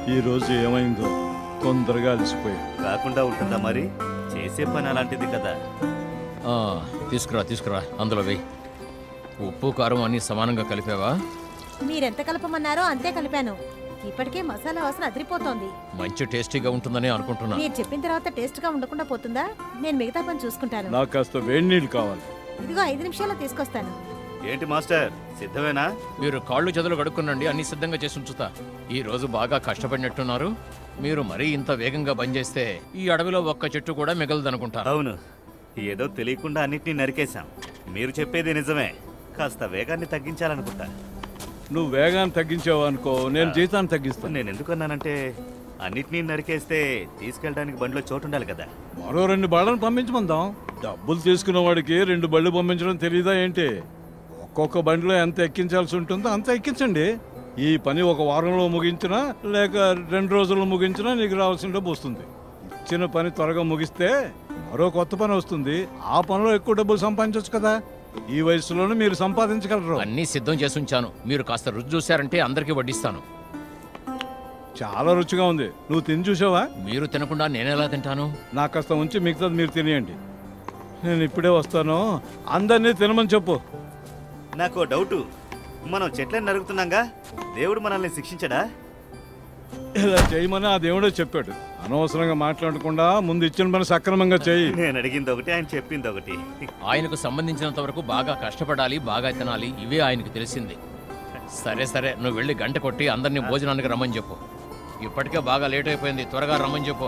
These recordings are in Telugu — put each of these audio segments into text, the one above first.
ఈ రోజు ఏమైందో తొందరగా అలసిపోయి కాకుండా ఉంటుందా మరి చేసే పని అలాంటిది కదా ఆ, తీసుకురా తీసుకురా అందులో వెయ్యి ఉప్పు కారం అన్ని సమానంగా కలిపావా మీరెంత కలపమన్నారో అంతే కలిపాను ఇప్పటికే మసాలా వాసన అదిరిపోతోంది మంచి టేస్టీగా ఉంటుందని అనుకుంటున్నా మీరు చెప్పిన తర్వాత టేస్ట్ గా ఉండకుండా పోతుందా నేను మిగతా పని చూసుకుంటాను నాకు కాస్త వేడి నీళ్ళు కావాలి ఇదిగో ఐదు నిమిషాల్లో తీసుకొస్తాను ఏంటి మాస్టర్ సిద్ధమేనా మీరు కాళ్ళు చేతులు కడుక్కునండి అన్ని సిద్ధంగా చేసి ఉంచుతా ఈ రోజు బాగా కష్టపడినట్టున్నారు మీరు మరీ ఇంత వేగంగా బంద్ చేస్తే ఈ అడవిలో ఒక్క చెట్టు కూడా మిగలదనుకుంటా అవును ఏదో తెలియకుండా అన్నిటినీ నరికేశాం మీరు చెప్పేది నిజమే కాస్త వేగాన్ని తగ్గించాలనుకుంటా నువ్వు వేగాన్ని తగ్గించావు అనుకో నేను జీతాన్ని తగ్గిస్తాను నేను ఎందుకన్నానంటే అన్నిటినీ నరికేస్తే తీసుకెళ్ళడానికి బండిలో చోటు ఉండాలి కదా మరో రెండు బళ్ళను పంపించమందాం డబ్బులు తీసుకున్న వాడికి రెండు బళ్ళు పంపించడం తెలియదా ఏంటి ఒక్కొక్క బండిలో ఎంత ఎక్కించాల్సి ఉంటుందో అంత ఎక్కించండి ఈ పని ఒక వారంలో ముగించినా లేక రెండు రోజుల్లో ముగించినా నీకు రావాల్సిన డబ్బు వస్తుంది ఇచ్చిన పని త్వరగా ముగిస్తే మరో కొత్త పని వస్తుంది ఆ పనిలో ఎక్కువ డబ్బులు సంపాదించవచ్చు కదా ఈ వయసులోనే మీరు సంపాదించగలరు అన్నీ సిద్ధం చేసి ఉంచాను మీరు కాస్త రుచి చూశారంటే అందరికీ వడ్డిస్తాను చాలా రుచిగా ఉంది నువ్వు తిని చూసావా మీరు తినకుండా నేనెలా తింటాను నాకు కాస్త ఉంచి మిగతాది మీరు తినేయండి నేను ఇప్పుడే వస్తాను అందరినీ తినమని చెప్పు నాకు డౌటు మనం చెట్లను నరుకుతున్నాగా దేవుడు మనల్ని శిక్షించడా ఇలా చేయమని ఆ దేవుడే చెప్పాడు అనవసరంగా మాట్లాడకుండా ముందు ఇచ్చిన పని సక్రమంగా చేయి నేను అడిగింది ఒకటి ఆయన చెప్పింది ఒకటి ఆయనకు సంబంధించినంత వరకు బాగా కష్టపడాలి బాగా తినాలి ఇవే ఆయనకు తెలిసింది సరే సరే నువ్వు వెళ్ళి గంట కొట్టి అందరినీ భోజనానికి రమ్మని చెప్పు ఇప్పటికే బాగా లేట్ అయిపోయింది త్వరగా రమ్మని చెప్పు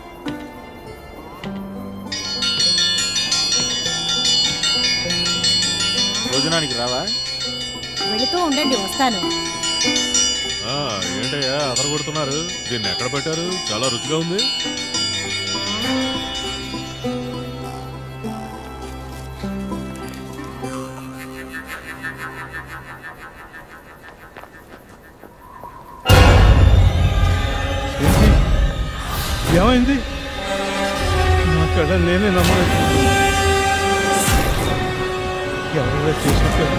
భోజనానికి రావా వెళుతూ ఉండండి వస్తాను ఆ, ఏంటయ్యా అదర కొడుతున్నారు దీన్ని ఎక్కడ పెట్టారు చాలా రుచిగా ఉంది ఏంటి? ఏమైంది నా కడ నేనే నమ్మలేదు ఎవరో చేసినట్టు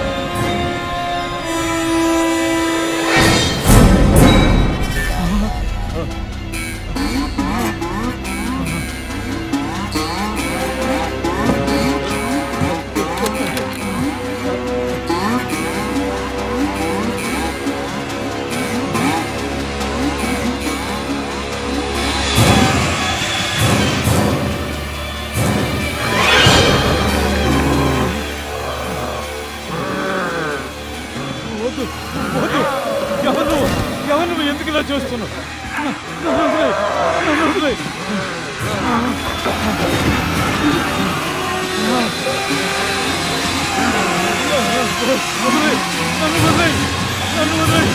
వద్దు వద్దు ఎవరు నువ్వు? ఎవరు నువ్వు ఎందుకు ఇలా చేస్తున్నావు నన్ను వదిలేయ్. నన్ను వదిలేయ్. వదిలేయ్. నన్ను వదిలేయ్. నన్ను వదిలేయ్.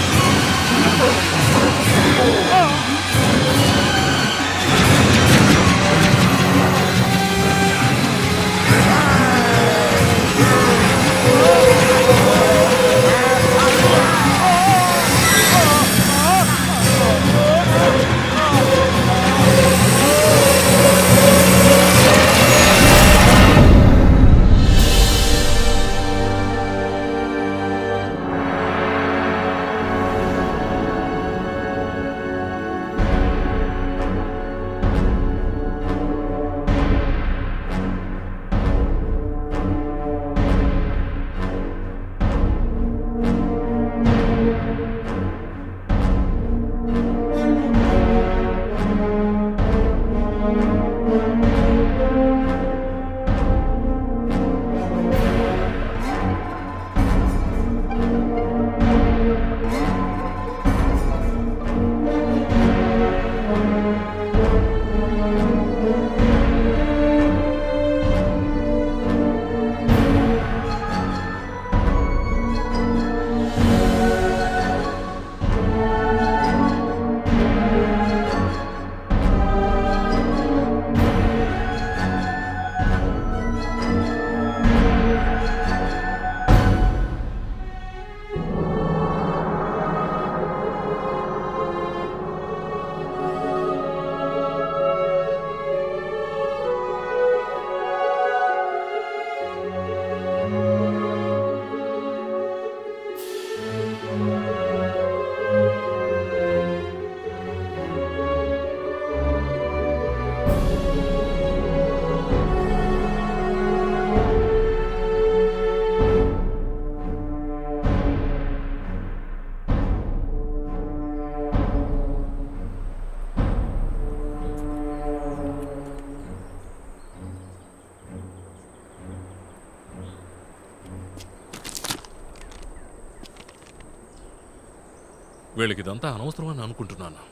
వీళ్ళకి ఇదంతా అనవసరమని అనుకుంటున్నాను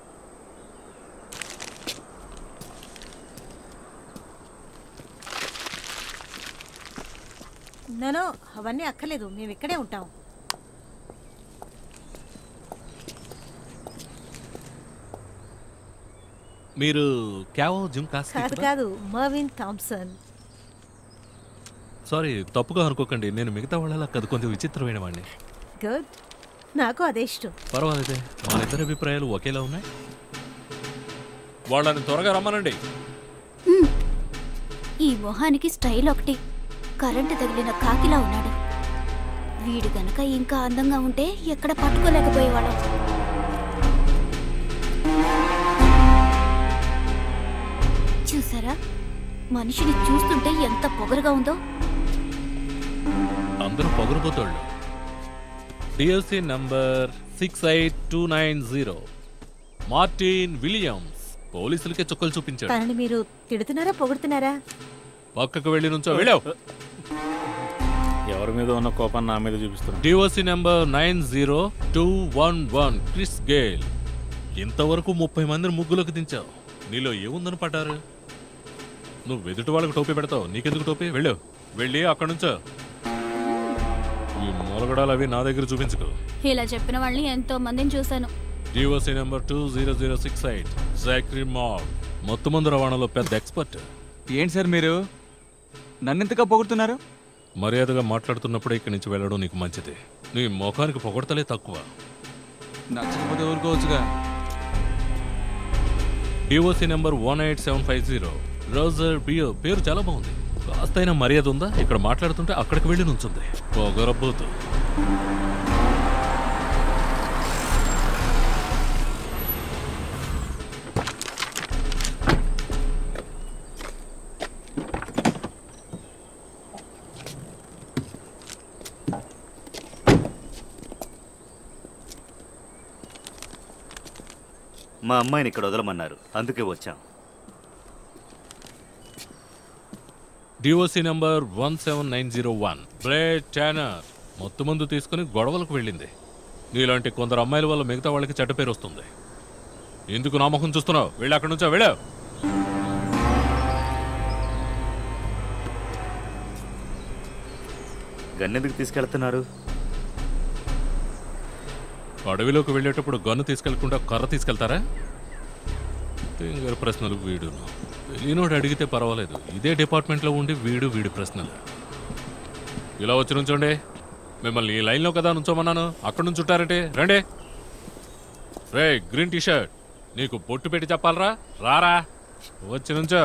నో అవన్నీ అక్కర్లేదు మేము ఇక్కడే ఉంటాం మీరు క్యావో జిమ్ కాదు కాదు మర్విన్ థామ్సన్ సారీ తప్పుగా అనుకోకండి నేను మిగతా వాళ్ళలా కాదు కొంచెం విచిత్రమైన వాడిని గుడ్ నాకు అదే ఇష్టం పర్వాలేదే మన ఇద్దరి అభిప్రాయాలు ఒకేలా ఉన్నాయి వాళ్ళని త్వరగా రమ్మనండి ఈ మొహానికి స్టైల్ ఒకటి కరెంటు తగిలిన కాకిలా ఉన్నాడు వీడు గనక ఇంకా అందంగా ఉంటే ఎక్కడ పట్టుకోలేకపోయేవాడు చూసారా మనిషిని చూస్తుంటే ఎంత పొగరుగా ఉందో అందరూ పొగరుపోతాళ్ళు DLC number six eight two nine zero Martin Williams పోలీసులకే చుక్కలు చూపించాడు తనని మీరు తిడుతున్నారా పొగుడుతున్నారా పక్కకు వెళ్ళి నుంచో వెళ్ళావు ఎవరి మీద ఉన్న కోపాన్ని నా మీద చూపిస్తున్నా DOC number nine zero two one one Chris Gayle ఇంతవరకు ముప్పై మందిని ముగ్గులోకి దించావు నీలో ఏముందని పడ్డారు నువ్వు ఎదుటి వాళ్ళకి టోపీ పెడతావు నీకెందుకు టోపీ వెళ్ళు వెళ్ళి అక్కడి నుంచో ఈ మూలగడాలు అవి నా దగ్గర చూపించుకో ఇలా చెప్పిన వాళ్ళని ఎంతో మందిని చూశాను DOC number two zero zero six eight Zachary మాల్ మొత్తం మందు రవాణాలో పెద్ద ఎక్స్పర్ట్ ఏంటి సార్ మీరు నన్నెంతగా పొగుడుతున్నారు మర్యాదగా మాట్లాడుతున్నప్పుడే ఇక్కడి నుంచి వెళ్ళడం నీకు మంచిది నీ ముఖానికి పొగడతలే తక్కువ నచ్చకపోతే ఊరుకోవచ్చుగా DOC number one eight seven five zero Roger బియో పేరు చాలా బాగుంది కాస్తైనా మర్యాద ఉందా ఇక్కడ మాట్లాడుతుంటే అక్కడికి వెళ్ళి నుంచుంది పొగరబోతు మా అమ్మాయిని ఇక్కడ వదలమన్నారు అందుకే వచ్చాం DOC number one seven nine zero one Brad చానర్ మొత్తం మందు తీసుకుని గొడవలకు వెళ్ళింది నీలాంటి కొందరు అమ్మాయిల వల్ల మిగతా వాళ్ళకి చెడ్డ పేరు వస్తుంది ఎందుకు నా ముఖం చూస్తున్నావు వెళ్ళి అక్కడి నుంచో వెళ్ళావు గన్నెందుకు తీసుకెళ్తున్నారు అడవిలోకి వెళ్ళేటప్పుడు గన్ను తీసుకెళ్లకుండా కర్ర తీసుకెళ్తారా తింగర ప్రశ్నలు వీడును తెలియనోడు అడిగితే పర్వాలేదు ఇదే డిపార్ట్మెంట్లో ఉండి వీడు వీడి ప్రశ్నలు ఇలా వచ్చి నుంచోండి మిమ్మల్ని ఈ లైన్లో కదా నుంచోమన్నాను అక్కడ నుంచి చుట్టారంటే రండి రే గ్రీన్ టీ షర్ట్ నీకు బొట్టు పెట్టి చెప్పాలరా రారా వచ్చి నుంచో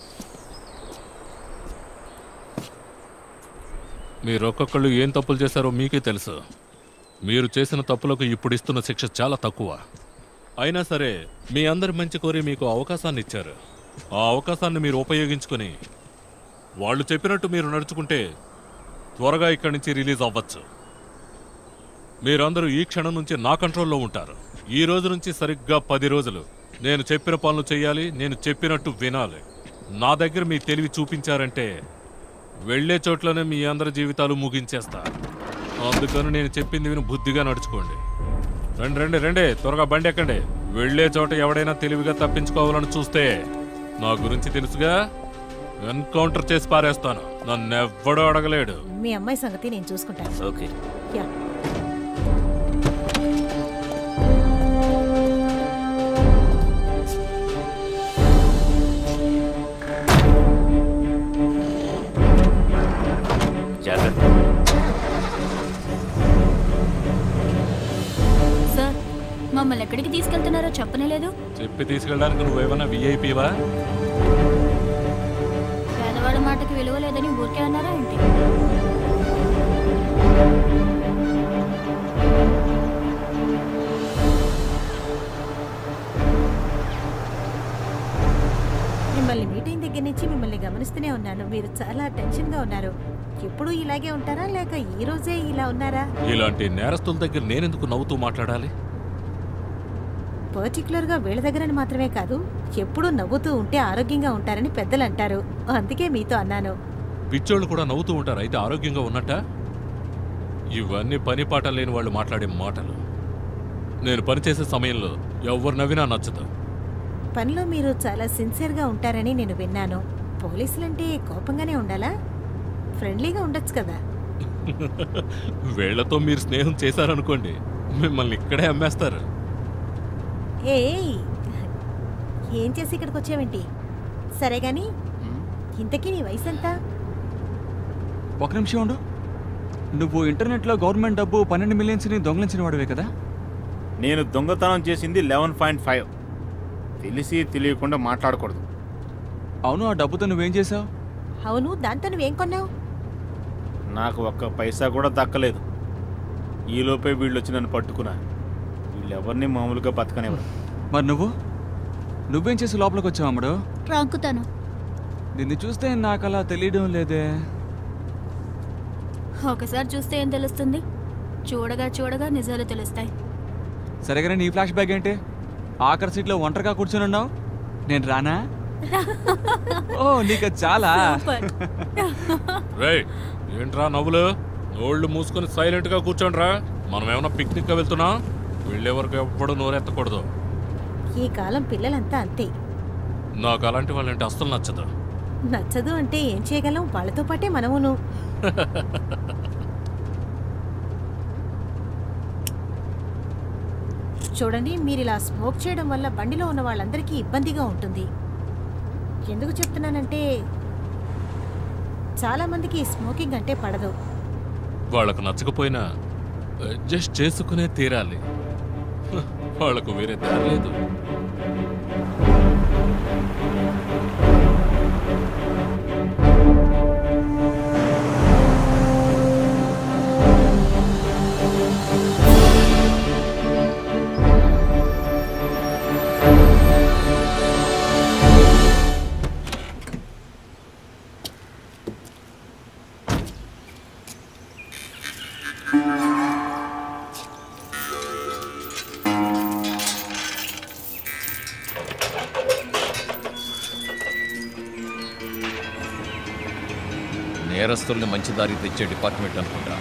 మీరు ఒక్కొక్కళ్ళు ఏం తప్పులు చేశారో మీకే తెలుసు మీరు చేసిన తప్పులకు ఇప్పుడు ఇస్తున్న శిక్ష చాలా తక్కువ అయినా సరే మీ అందరి మంచి కోరి మీకు అవకాశాన్ని ఇచ్చారు ఆ అవకాశాన్ని మీరు ఉపయోగించుకొని వాళ్ళు చెప్పినట్టు మీరు నడుచుకుంటే త్వరగా ఇక్కడి నుంచి రిలీజ్ అవ్వచ్చు మీరందరూ ఈ క్షణం నుంచి నా కంట్రోల్లో ఉంటారు ఈ రోజు నుంచి సరిగ్గా పది రోజులు నేను చెప్పిన పనులు చేయాలి నేను చెప్పినట్టు వినాలి నా దగ్గర మీ తెలివి చూపించారంటే వెళ్ళే చోట్లోనే మీ అందరి జీవితాలు ముగించేస్తా అందుకని నేను చెప్పింది విని బుద్ధిగా నడుచుకోండి రండి రండి రండి త్వరగా బండి ఎక్కండి వెళ్ళే చోట ఎవడైనా తెలివిగా తప్పించుకోవాలని చూస్తే నా గురించి తెలుసుగా ఎన్కౌంటర్ చేసి పారేస్తాను నన్నెవ్వడూ అడగలేడు మీ అమ్మాయి సంగతి నేను చూసుకుంటాను ఓకే యా జాగ్రత్త సార్ మమ్మల్ని ఎక్కడికి తీసుకెళ్తున్నారో చెప్పనే లేదు చెప్పి తీసుకెళ్ళడానికి నువ్వేమన్నా విఐపివా పేదవాళ్ళ మాటకి విలువ లేదని ఊరికే అన్నారా ఏంటి మిమ్మల్ని మీటింగ్ దగ్గర నుంచి మిమ్మల్ని గమనిస్తూనే ఉన్నాను మీరు చాలా టెన్షన్ గా ఉన్నారు ఎప్పుడు ఇలాగే ఉంటారా లేక ఈ రోజే ఇలా ఉన్నారా ఇలాంటి నేరస్తుల దగ్గర నేనెందుకు నవ్వుతూ మాట్లాడాలి పర్టికులర్ గా వీళ్ళ దగ్గరని మాత్రమే కాదు ఎప్పుడూ నవ్వుతూ ఉంటే ఆరోగ్యంగా ఉంటారని పెద్దలు అంటారు అందుకే మీతో అన్నాను పిచ్చోళ్ళు కూడా నవ్వుతూ ఉంటారు అయితే ఆరోగ్యంగా ఉన్నట్ట ఇవన్నీ పని పాట లేని వాళ్ళు మాట్లాడే మాటలు నేను పనిచేసే సమయంలో ఎవరు నవ్వినా నచ్చదు పనిలో మీరు చాలా సిన్సియర్గా ఉంటారని నేను విన్నాను పోలీసులంటే కోపంగానే ఉండాలా ఫ్రెండ్లీగా ఉండొచ్చు కదా వీళ్లతో మీరు స్నేహం చేశారనుకోండి మిమ్మల్ని ఇక్కడే అమ్మేస్తారు ఏయ్ ఏం చేసి ఇక్కడికి వచ్చావేంటి సరే గాని ఇంతకీ నీ వయసు ఎంత ఒక నిమిషం ఉండు నువ్వు ఇంటర్నెట్లో గవర్నమెంట్ డబ్బు పన్నెండు మిలియన్స్ని దొంగలించిన వాడివే కదా నేను దొంగతనం చేసింది లెవెన్ పాయింట్ ఫైవ్ తెలిసి తెలియకుండా మాట్లాడకూడదు అవును ఆ డబ్బుతో నువ్వేం చేసావు అవును దాంతో నువ్వేం కొన్నావు నాకు ఒక్క పైసా కూడా దక్కలేదు ఈలోపే వీళ్ళు వచ్చి నన్ను పట్టుకున్నారు వీళ్ళెవరిని మామూలుగా బతకనివ్వరు మరి నువ్వు నువ్వేం చేసి లోపలికి వచ్చావు అమ్మడు రాంకుతాను నిన్ను చూస్తే నాకు అలా తెలియడం లేదే ఒకసారి చూస్తే ఏం తెలుస్తుంది చూడగా చూడగా నిజాలు తెలుస్తాయి సరేగానే నీ ఫ్లాష్ బ్యాగ్ ఏంటి ఆఖరి సీట్లో ఒంటరిగా కూర్చొని ఉన్నావు నేను రానా ఓ నీకు అది చాలా సూపర్ రేయ్ ఏంట్రా నవ్వులు నోళ్ళు మూసుకొని సైలెంట్ గా కూర్చోండిరా మనం ఏమైనా పిక్నిక్ గా వెళ్తున్నా వెళ్ళే వరకు ఎప్పుడు నోరెత్తకూడదు ఈ కాలం పిల్లలంతా అంతే నాకు అలాంటి వాళ్ళంటే అస్సలు నచ్చదు నచ్చదు అంటే ఏం చేయగలం వాళ్ళతో పాటే మనమును చూడండి మీరు ఇలా స్మోక్ చేయడం వల్ల బండిలో ఉన్న వాళ్ళందరికీ ఇబ్బందిగా ఉంటుంది ఎందుకు చెప్తున్నానంటే చాలా మందికి స్మోకింగ్ అంటే పడదు వాళ్ళకు నచ్చకపోయినా అడ్జస్ట్ చేసుకునే తీరాలి హ, వాళ్ళకు వేరే దారి లేదు నేరస్తుల్ని మంచి దారికి తెచ్చే డిపార్ట్మెంట్ అనుకుంటా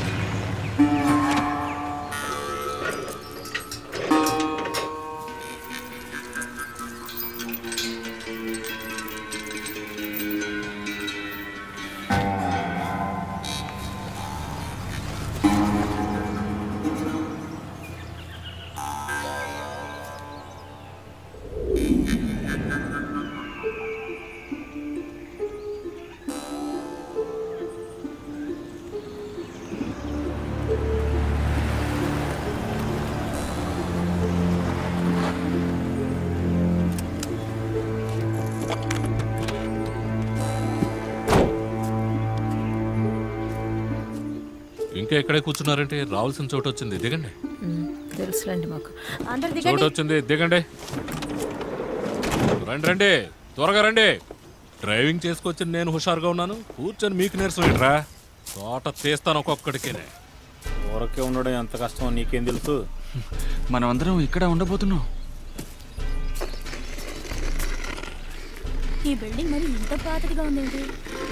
ఇంకా ఎక్కడే కూర్చున్నారంటే రావాల్సిన చోటు వచ్చింది దిగండి తెలుసులండి మాకు అందరు చోటు దిగండి వచ్చింది దిగండి రండి రండి త్వరగా రండి డ్రైవింగ్ చేసుకొచ్చి నేను హుషారుగా ఉన్నాను కూర్చొని మీకు నీరసం ఏంట్రా తోట తీస్తాను ఒక్కొక్కడికినే ఊరకే ఉండడం ఎంత కష్టమో నీకేం తెలుసు మనం అందరం ఇక్కడ ఉండబోతున్నాం ఈ బిల్డింగ్ మరి ఇంత పాతదిగా ఉందేంటి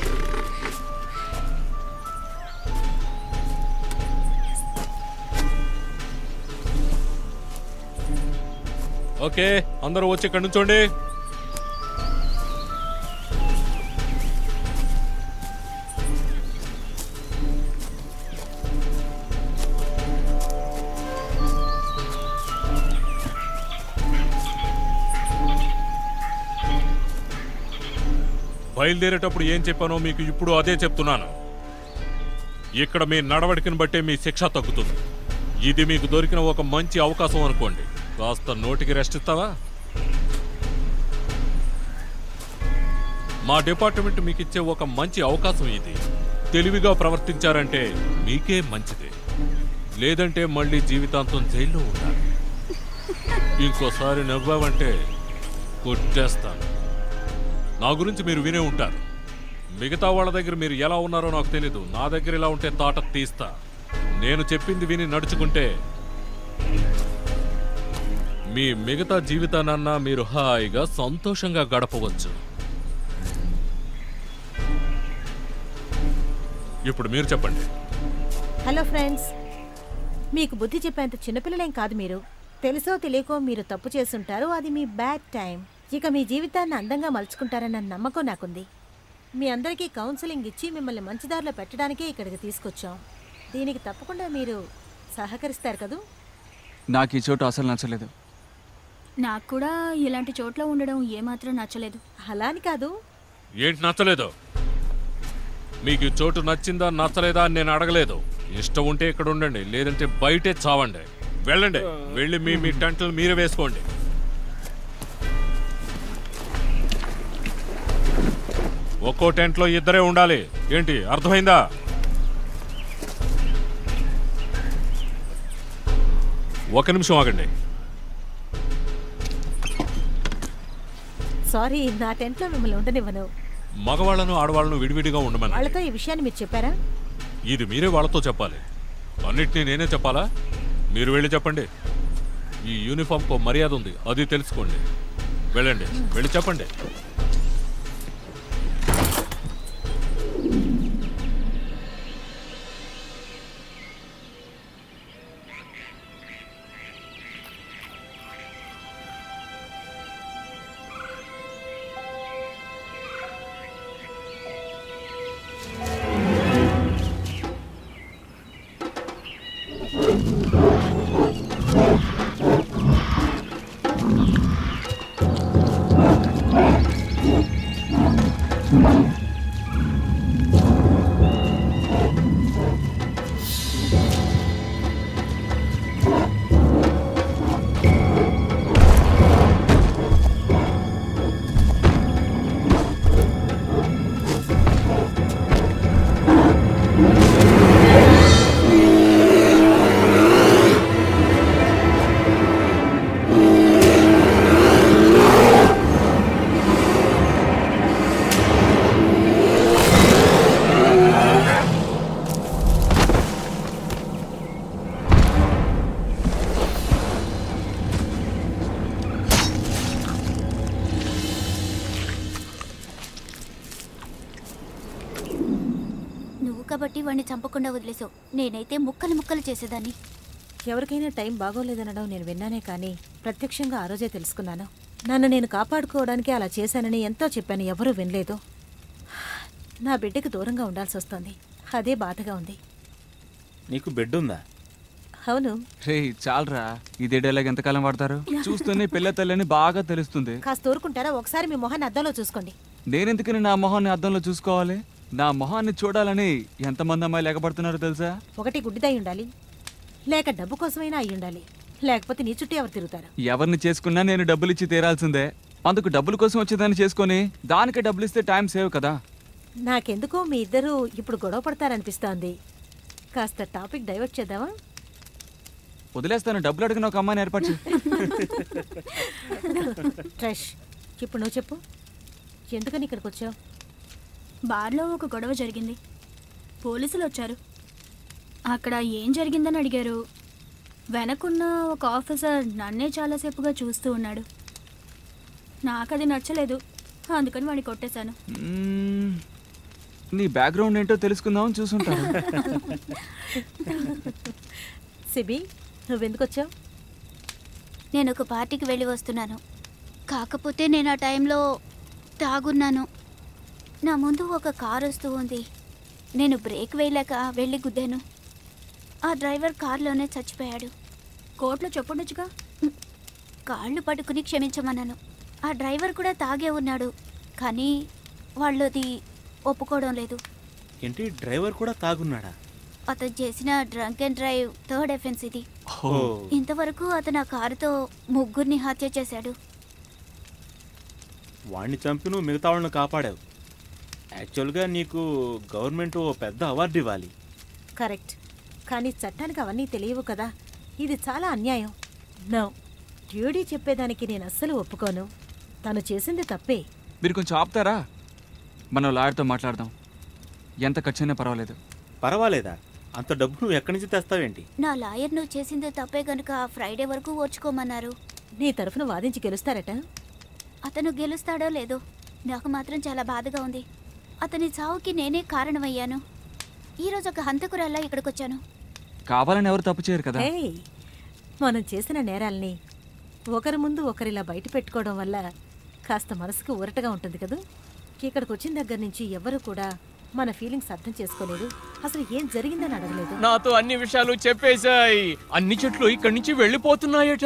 ఓకే అందరూ వచ్చి ఇక్కడ నుంచోండి బయలుదేరేటప్పుడు ఏం చెప్పానో మీకు ఇప్పుడు అదే చెప్తున్నాను ఇక్కడ మీ నడవడికను బట్టే మీ శిక్ష తగ్గుతుంది ఇది మీకు దొరికిన ఒక మంచి అవకాశం అనుకోండి కాస్త నోటికి రెస్ట్ ఇస్తావా మా డిపార్ట్మెంట్ మీకు ఇచ్చే ఒక మంచి అవకాశం ఇది తెలివిగా ప్రవర్తించారంటే మీకే మంచిది లేదంటే మళ్ళీ జీవితాంతం జైల్లో ఉండాలి ఇంకోసారి నవ్వావంటే కొట్టేస్తాను నా గురించి మీరు వినే ఉంటారు మిగతా వాళ్ళ దగ్గర మీరు ఎలా ఉన్నారో నాకు తెలీదు నా దగ్గర ఇలా ఉంటే తాట తీస్తా నేను చెప్పింది విని నడుచుకుంటే మీ మిగతా జీవితానన్నా మీరు హాయిగా సంతోషంగా గడపవచ్చు ఇప్పుడు మీరు చెప్పండి హలో ఫ్రెండ్స్ మీకు బుద్ధి చెప్పేంత చిన్నపిల్లలేం కాదు మీరు తెలుసో తెలియకో మీరు తప్పు చేసుంటారు అది మీ బ్యాడ్ టైం ఇక మీ జీవితాన్ని అందంగా మలుచుకుంటారన్న నమ్మకం నాకుంది మీ అందరికీ కౌన్సిలింగ్ ఇచ్చి మిమ్మల్ని మంచిదారిలో పెట్టడానికే ఇక్కడికి తీసుకొచ్చాం దీనికి తప్పకుండా మీరు సహకరిస్తారు కదూ నాకు ఈ చోటు అసలు నచ్చలేదు నాకు కూడా ఇలాంటి చోట్ల ఉండడం ఏమాత్రం నచ్చలేదు అలా అని కాదు ఏంటి నచ్చలేదు మీకు ఈ చోటు నచ్చిందా నచ్చలేదా అని నేను అడగలేదు ఇష్టం ఉంటే ఇక్కడ ఉండండి లేదంటే బయటే చావండి వెళ్ళండి వెళ్ళి మీ మీ టెంట్లు మీరే వేసుకోండి ఒక్కో టెంట్లో ఇద్దరే ఉండాలి ఏంటి అర్థమైందా ఒక నిమిషం ఆగండి సారీ నా టెంట్లో మిమ్మల్ని ఉండనివ్వను మగవాళ్ళను ఆడవాళ్ళను విడివిడిగా ఉండమని వాళ్ళతో ఈ విషయాన్ని మీరు చెప్పారా ఇది మీరే వాళ్ళతో చెప్పాలి అన్నిటినీ నేనే చెప్పాలా మీరు వెళ్ళి చెప్పండి ఈ యూనిఫామ్కు మర్యాద ఉంది అది తెలుసుకోండి వెళ్ళండి వెళ్ళి చెప్పండి నువ్వు కాబట్టి వాడిని చంపకుండా వదిలేసావు నేనైతే ముక్కలు ముక్కలు చేసేదాన్ని ఎవరికైనా టైం బాగోలేదనడం నేను విన్నానే కానీ ప్రత్యక్షంగా ఆ రోజే తెలుసుకున్నాను నన్ను నేను కాపాడుకోవడానికి అలా చేశానని ఎంతో చెప్పాను ఎవరూ వినలేదు నా బిడ్డకి దూరంగా ఉండాల్సి వస్తోంది అదే బాధగా ఉంది నీకు బెడ్ ఉందా అవును రే చాలరా ఇదే డైలాగ్ ఎంతకాలం వాడతారు చూస్తూనే పిల్ల తల్లని బాగా తెలుస్తుంది కాస్త ఊరుకుంటారా ఒకసారి మీ మొహాన్ని అద్దంలో చూసుకోండి నేనెందుకని నా మొహాన్ని అద్దంలో చూసుకోవాలి నా మొహాన్ని చూడాలని ఎంతమంది అమ్మాయిలు ఎగబడుతున్నారో తెలుసా ఒకటి గుడ్డిదై ఉండాలి లేక డబ్బు కోసమైనా అయి ఉండాలి లేకపోతే నీ చుట్టూ ఎవరు తిరుగుతారు ఎవరిని చేసుకున్నా నేను డబ్బులు ఇచ్చి తీరాల్సిందే అందుకు డబ్బుల కోసం వచ్చేదాన్ని చేసుకొని దానికి డబ్బులు ఇస్తే టైం సేవ్ కదా నాకెందుకో మీ ఇద్దరు ఇప్పుడు గొడవ పడతారనిపిస్తోంది కాస్త టాపిక్ డైవర్ట్ చేద్దామా వదిలేస్తాను డబ్బులు అడిగిన ఒక అమ్మాయిని ఏర్పాటు చేయి. ట్రష్ ఇప్పుడు నువ్వు చెప్పు ఎందుకని ఇక్కడికి వచ్చావు బార్లో ఒక గొడవ జరిగింది పోలీసులు వచ్చారు అక్కడ ఏం జరిగిందని అడిగారు వెనకున్న ఒక ఆఫీసర్ నన్నే చాలాసేపుగా చూస్తూ ఉన్నాడు నాకు అది నచ్చలేదు అందుకని వాడిని కొట్టేశాను మ్మ్. నీ బ్యాక్గ్రౌండ్ ఏంటో తెలుసుకుందామని చూసుంటాను సిబి నువ్వెందుకు వచ్చావు నేను ఒక పార్టీకి వెళ్ళి వస్తున్నాను కాకపోతే నేను ఆ టైంలో తాగున్నాను నా ముందు ఒక కారు వస్తూ ఉంది నేను బ్రేక్ వేయలేక వెళ్ళి గుద్దాను ఆ డ్రైవర్ కారులోనే చచ్చిపోయాడు కోర్టులో చెప్పుండొచ్చుగా కాళ్ళు పట్టుకుని క్షమించమన్నాను ఆ డ్రైవర్ కూడా తాగే ఉన్నాడు కానీ వాళ్ళు అది ఒప్పుకోవడం లేదు ఏంటి డ్రైవర్ కూడా తాగున్నాడా అతను చేసిన drunk and drive third offence ఇది ఓ ఇంతవరకు అతను ఆ కారుతో ముగ్గురిని హత్య చేశాడు వాడిని చంపి నువ్వు మిగతా వాళ్ళని కాపాడావు యాక్చువల్గా నీకు గవర్నమెంట్ ఓ పెద్ద అవార్డు ఇవ్వాలి కరెక్ట్ కానీ చట్టానికి అవన్నీ తెలియవు కదా ఇది చాలా అన్యాయం నో డ్యూడీ చెప్పేదానికి నేను అస్సలు ఒప్పుకోను తను చేసింది తప్పే మీరు కొంచెం ఆపుతారా మనం లాయర్తో మాట్లాడదాం ఎంత ఖర్చైనా పర్వాలేదు పర్వాలేదా అంత డబ్బు నువ్వు ఎక్కడి నుంచి తెస్తావేంటి నా లాయర్ నువ్వు చేసింది తప్పే గనుక ఫ్రైడే వరకు ఓర్చుకోమన్నారు నీ తరఫున వాదించి గెలుస్తారట అతను గెలుస్తాడో లేదో నాకు మాత్రం చాలా బాధగా ఉంది అతని చావుకి నేనే కారణమయ్యాను ఈరోజు ఒక హంతకురాల్లా ఇక్కడికి వచ్చాను కావాలని ఎవరు తప్పు చేయరు కదా ఏయ్ మనం చేసిన నేరాల్ని ఒకరి ముందు ఒకరిలా బయట పెట్టుకోవడం వల్ల కాస్త మనసుకు ఊరటగా ఉంటుంది కదూ ఇక్కడికి వచ్చిన దగ్గర నుంచి ఎవరు కూడా మన ఫీలింగ్స్ అర్థం చేసుకోలేదు అసలు ఏం జరిగిందని అడగలేదు నాతో అన్ని విషయాలు చెప్పేశాయి అన్ని చెట్లు ఇక్కడి నుంచి వెళ్ళిపోతున్నాయట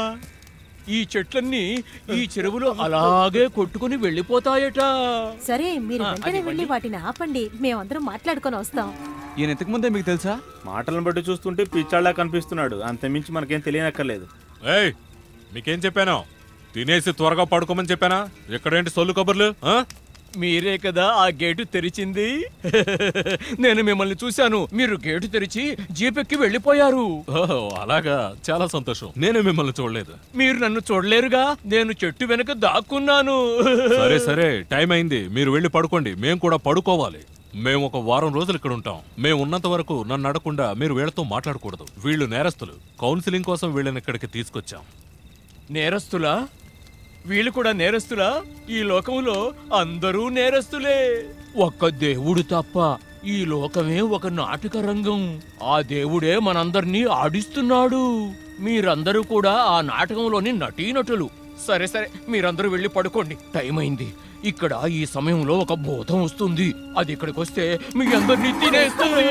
ఈ చెట్లన్నీ ఈ చెరువులో అలాగే కొట్టుకుని వెళ్ళిపోతాయట సరే మీరు ఆ, వెంటనే అది వెళ్ళి వాటిని ఆపండి మేమందరం మాట్లాడుకొని వస్తాం ఈయన ఇంతకు ముందే మీకు తెలుసా మాటలను బట్టి చూస్తుంటే పిచ్చాళ్ళ కనిపిస్తున్నాడు అంతమించి మనకేం తెలియనక్కర్లేదు ఏయ్ మీకేం చెప్పాను తినేసి త్వరగా పడుకోమని చెప్పానా ఎక్కడేంటి సొల్లు కబుర్లు ఆ? మీరే కదా ఆ గేటు తెరిచింది నేను మిమ్మల్ని చూశాను మీరు గేటు తెరిచి జీపెక్కి వెళ్ళిపోయారు ఓహో అలాగా చాలా సంతోషం నేను మిమ్మల్ని చూడలేదు మీరు నన్ను చూడలేరుగా నేను చెట్టు వెనక దాక్కున్నాను సరే సరే టైం అయింది మీరు వెళ్ళి పడుకోండి మేము కూడా పడుకోవాలి మేము ఒక వారం రోజులు ఇక్కడ ఉంటాం మేము ఉన్నంత వరకు నన్ను అడగకుండా మీరు వీళ్ళతో మాట్లాడకూడదు వీళ్ళు నేరస్తులు కౌన్సిలింగ్ కోసం వీళ్ళని ఇక్కడికి తీసుకొచ్చాం నేరస్తులా వీళ్ళు కూడా నేరస్తులా ఈ లోకంలో అందరూ నేరస్తులే ఒక్క దేవుడు తప్ప ఈ లోకమే ఒక నాటక రంగం ఆ దేవుడే మనందర్నీ ఆడిస్తున్నాడు మీరందరూ కూడా ఆ నాటకంలోని నటీనటులు సరే సరే మీరందరూ వెళ్ళి పడుకోండి టైం అయింది ఇక్కడ ఈ సమయంలో ఒక భూతం వస్తుంది అది ఇక్కడికి వస్తే మీ అందరినీ తినేస్తుంది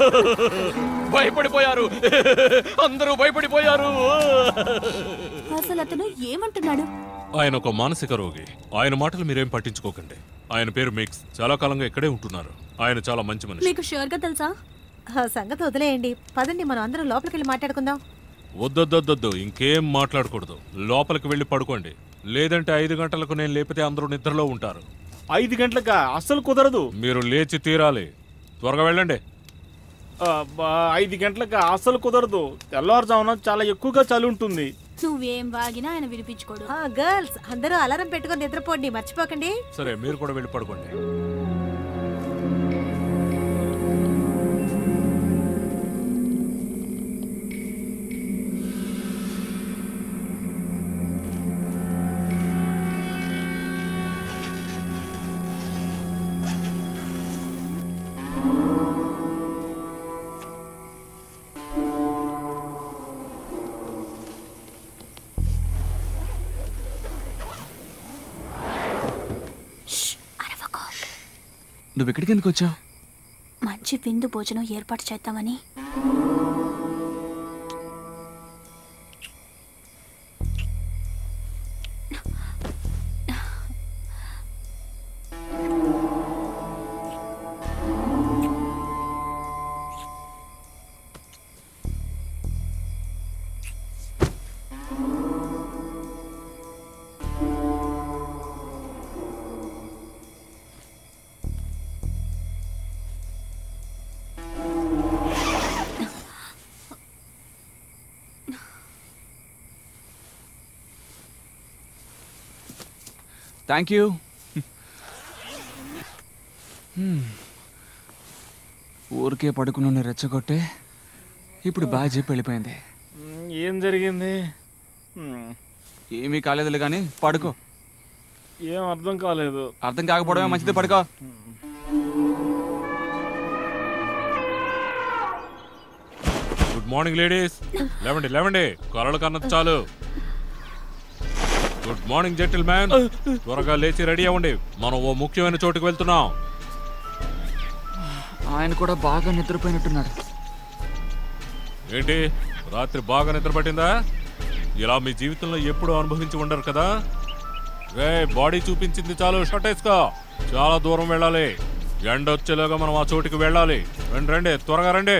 భయపడిపోయారు అందరూ భయపడిపోయారు అసలు అతను ఏమంటున్నాడు ఆయన ఒక మానసిక రోగి ఆయన మాటలు మీరేం పట్టించుకోకండి ఆయన పేరు మిక్స్ చాలా కాలంగా ఇక్కడే ఉంటున్నారు ఆయన చాలా మంచి మనిషి మీకు షూర్గా తెలుసా ఆ సంగతి వదిలేయండి పదండి మనం అందరం లోపలికి వెళ్ళి మాట్లాడుకుందాం వద్దొద్దొద్దొద్దు ఇంకేం మాట్లాడకూడదు లోపలికి వెళ్ళి పడుకోండి లేదంటే ఐదు గంటలకు నేను లేపితే అందరూ నిద్రలో ఉంటారు ఐదు గంటలకా అస్సలు కుదరదు మీరు లేచి తీరాలి త్వరగా వెళ్ళండి అబ్బా, ఐదు గంటలకా అస్సలు కుదరదు తెల్లవారుజామున చాలా ఎక్కువగా చలి ఉంటుంది నువ్వేం వాగినా ఆయన వినిపించుకోడు ఆ గర్ల్స్ అందరూ అలారం పెట్టుకొని నిద్రపోండి మర్చిపోకండి సరే మీరు కూడా వెళ్ళి పడుకోండి నువ్వు ఇక్కడికి ఎందుకు వచ్చావు మంచి విందు భోజనం ఏర్పాటు చేద్దామని థ్యాంక్ యూ ఊరికే పడుకున్న రెచ్చగొట్టే ఇప్పుడు బాగా చెప్పి వెళ్ళిపోయింది మ్, ఏం జరిగింది మ్, ఏమీ కాలేదులే కానీ పడుకో ఏం అర్థం కాలేదు అర్థం కాకపోవడమే మంచిది పడుకో గుడ్ మార్నింగ్ లేడీస్ లేవండి లేవండి కొరలు కన్నది చాలు గుడ్ మార్నింగ్ జెంటిల్ మ్యాన్ త్వరగా లేచి రెడీ అవ్వండి మనం ఓ ముఖ్యమైన చోటుకు వెళ్తున్నాం ఆయన కూడా బాగా నిద్రపోయినట్టున్నాడు ఏంటి రాత్రి బాగా నిద్ర పట్టిందా ఇలా మీ జీవితంలో ఎప్పుడూ అనుభవించి ఉండరు కదా రే బాడీ చూపించింది చాలు షర్ట్ వేసుకో చాలా దూరం వెళ్ళాలి ఎండ వచ్చేలాగా మనం ఆ చోటుకి వెళ్ళాలి రండి రండి త్వరగా రండి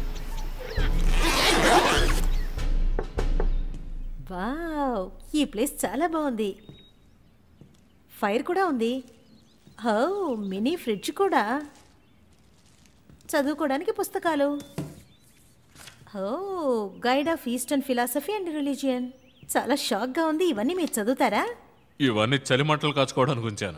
వావ్ ఈ ప్లేస్ చాలా బాగుంది ఫైర్ కూడా ఉంది హో మినీ ఫ్రిడ్జ్ కూడా చదువుకోవడానికి పుస్తకాలు హో guide of eastern philosophy and religion చాలా షాక్గా ఉంది ఇవన్నీ మీరు చదువుతారా ఇవన్నీ చలిమంటలు కాచుకోవడానికి ఉంచాను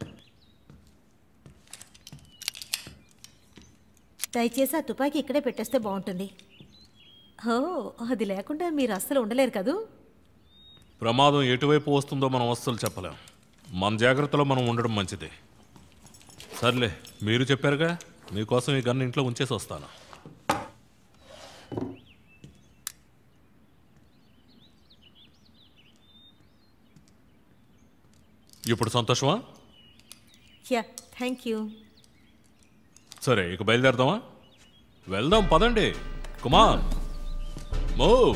దయచేసి ఆ తుపాకీ ఇక్కడే పెట్టేస్తే బాగుంటుంది హో అది లేకుండా మీరు అస్సలు ఉండలేరు కదూ ప్రమాదం ఎటువైపు వస్తుందో మనం అస్సలు చెప్పలేం మన జాగ్రత్తలో మనం ఉండడం మంచిది సర్లే మీరు చెప్పారుగా మీకోసం ఈ గన్ను ఇంట్లో ఉంచేసి వస్తాను ఇప్పుడు సంతోషమా యా థ్యాంక్ యూ సరే ఇక బయలుదేరదామా వెళ్దాం పదండి Kumar move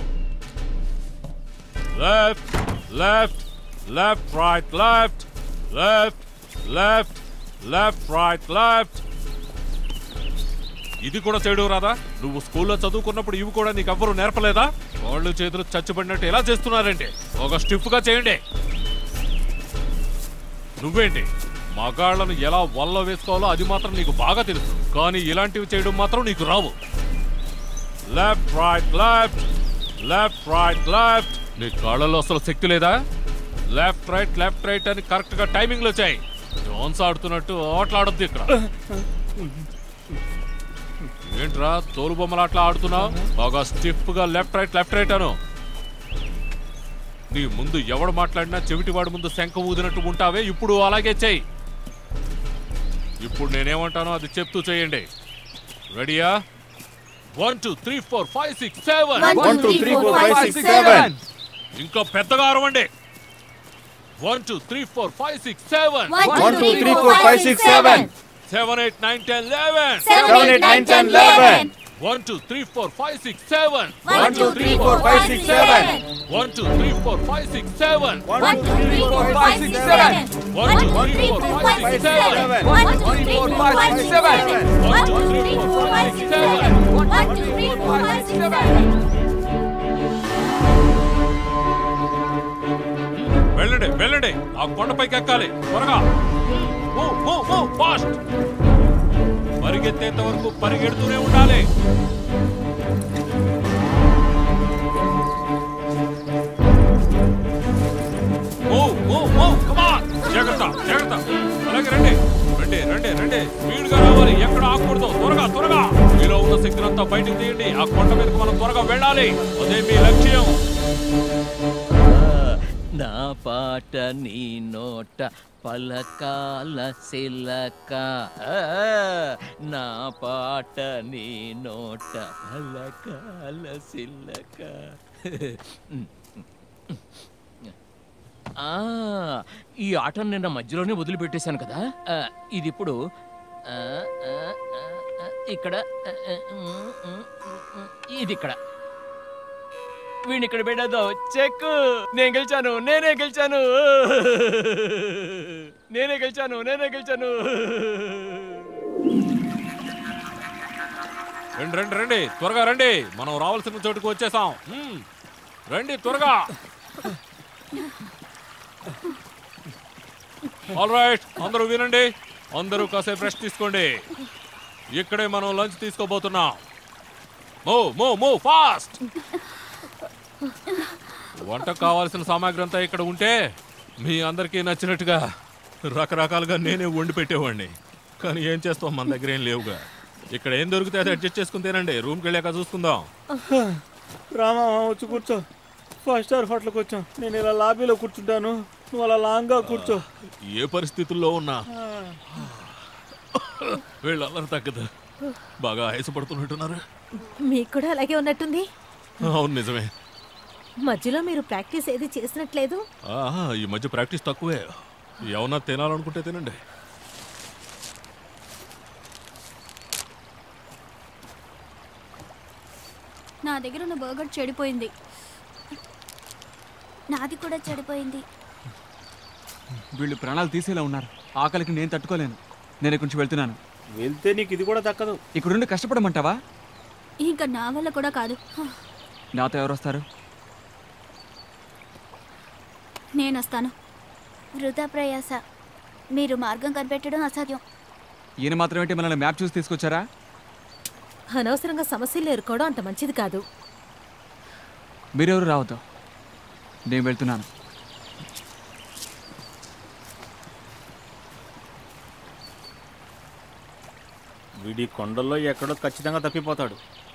left left left right left left left left right left ఇది కూడా చేయడం రాదా నువ్వు స్కూల్లో చదువుకున్నప్పుడు ఇవి కూడా నీకు ఎవ్వరూ నేర్పలేదా వాళ్ళు చేతులు చచ్చిపడినట్టు ఎలా చేస్తున్నారంటే ఒక స్టిఫ్గా చేయండి నువ్వేంటి మగాళ్ళను ఎలా వల్ల వేసుకోవాలో అది మాత్రం నీకు బాగా తెలుసు కానీ ఇలాంటివి చేయడం మాత్రం నీకు రావు left right left left right left నీ కాళ్ళలో అసలు శక్తి లేదా లెఫ్ట్ రైట్ లెఫ్ట్ రైట్ అని కరెక్ట్ గా టైమింగ్ లో చేయి జోన్స్ ఆడుతున్నట్టు ఆటలాడద్దు ఇక్కడ ఏంట్రా తోలు బొమ్మలు అట్లా ఆడుతున్నావు బాగా స్టిఫ్ గా లెఫ్ట్ రైట్ లెఫ్ట్ రైట్ అను నీ ముందు ఎవడు మాట్లాడినా చెవిటివాడి ముందు శంఖ ఊదినట్టు ఉంటావే ఇప్పుడు అలాగే చెయ్యి ఇప్పుడు నేనేమంటానో అది చెప్తూ చేయండి రెడీయా one two three four five six seven one two three four five six seven ఇంకా పెద్దగా అరవండి one two three four five six seven one two three four five six seven seven eight nine ten eleven seven eight nine ten eleven one two three four five six seven one two three four five six seven one two three four five six seven one two three four five six seven one two three four five six seven one two three four five six seven one two three four five six seven వెళ్ళండి వెళ్ళండి ఆ కొండపైకి ఎక్కాలి త్వరగా మూవ్ మూవ్ మూవ్ ఫాస్ట్ పరిగెత్తేంత వరకు పరిగెడుతూనే ఉండాలి మూవ్ మూవ్ మూవ్ కమాన్ జాగ్రత్త జాగ్రత్త అలాగే రండి రండి రండి రండి స్పీడ్ గా రావాలి ఎక్కడ ఆగకూడదు త్వరగా త్వరగా మీలో ఉన్న శక్తినంతా బయటికి తీయండి ఆ కొండ మీదకి మనం త్వరగా వెళ్ళాలి అదే మీ లక్ష్యం నా పాట నీ నోట పలకాల సిలక ఆ, నా పాట నీ నోట పలకాల సిలక ఆ, ఈ ఆటను నిన్న మధ్యలోనే వదిలిపెట్టేశాను కదా ఆ, ఇది ఇప్పుడు ఆ, ఆ, ఆ, ఆ, ఇక్కడ ఆ, ఆ, ఉమ్, ఉమ్, ఉమ్, ఇది ఇక్కడ వీడిని ఇక్కడ పెట్టేద్దాం చెక్ నేను గెలిచాను నేనే గెలిచాను నేనే గెలిచాను నేనే గెలిచాను రండి రండి రండి త్వరగా రండి మనం రావాల్సిన చోటుకు వచ్చేసాం మ్మ్. రండి త్వరగా ఆల్ రైట్ అందరూ వినండి అందరూ కాసేపు రెస్ట్ తీసుకోండి ఇక్కడే మనం లంచ్ తీసుకోబోతున్నాం మో మో మో ఫాస్ట్ వంటకు కావాల్సిన సామాగ్రి అంతా ఇక్కడ ఉంటే మీ అందరికీ నచ్చినట్టుగా రకరకాలుగా నేనే వండి పెట్టేవాడిని కానీ ఏం చేస్తాం మన దగ్గర ఏం లేవుగా ఇక్కడ ఏం దొరికితే అది అడ్జస్ట్ చేసుకుని తినండి రూమ్కి వెళ్ళాక చూసుకుందాం రామా వచ్చి కూర్చో ఫైవ్ స్టార్ హోటల్కి వచ్చాం నేను ఇలా లాబీలో కూర్చుంటాను నువ్వు అలా లాంగ్గా కూర్చో ఏ పరిస్థితుల్లో ఉన్నా వీళ్ళు అల్లరి తగ్గదు బాగా ఆయాసపడుతున్నట్టున్నారు మీకు కూడా అలాగే ఉన్నట్టుంది అవును నిజమే మధ్యలో మీరు ప్రాక్టీస్ ఏది చేసినట్లేదు ఆహా, ఈ మధ్య ప్రాక్టీస్ తక్కువే ఏమన్నా తినాలనుకుంటే తినండి నా దగ్గర ఉన్న బర్గర్ చెడిపోయింది నాది కూడా చెడిపోయింది వీళ్ళు ప్రాణాలు తీసేలా ఉన్నారు ఆకలికి నేను తట్టుకోలేను నేను ఇక్కడి నుంచి వెళ్తున్నాను వెళ్తే నీకు ఇది కూడా దక్కదు ఇక్కడుండి కష్టపడమంటావా ఇంకా నా వల్ల కూడా కాదు నాతో ఎవరు వస్తారు నేను వస్తాను వృధా ప్రయాస మీరు మార్గం కనిపెట్టడం అసాధ్యం ఈయన మాత్రం ఏంటి మనల్ని మ్యాప్ చూసి తీసుకొచ్చారా అనవసరంగా సమస్యలు ఎదుర్కోవడం అంత మంచిది కాదు మీరెవరు రావద్దు నేను వెళ్తున్నాను వీడి కొండల్లో ఎక్కడో ఖచ్చితంగా తప్పిపోతాడు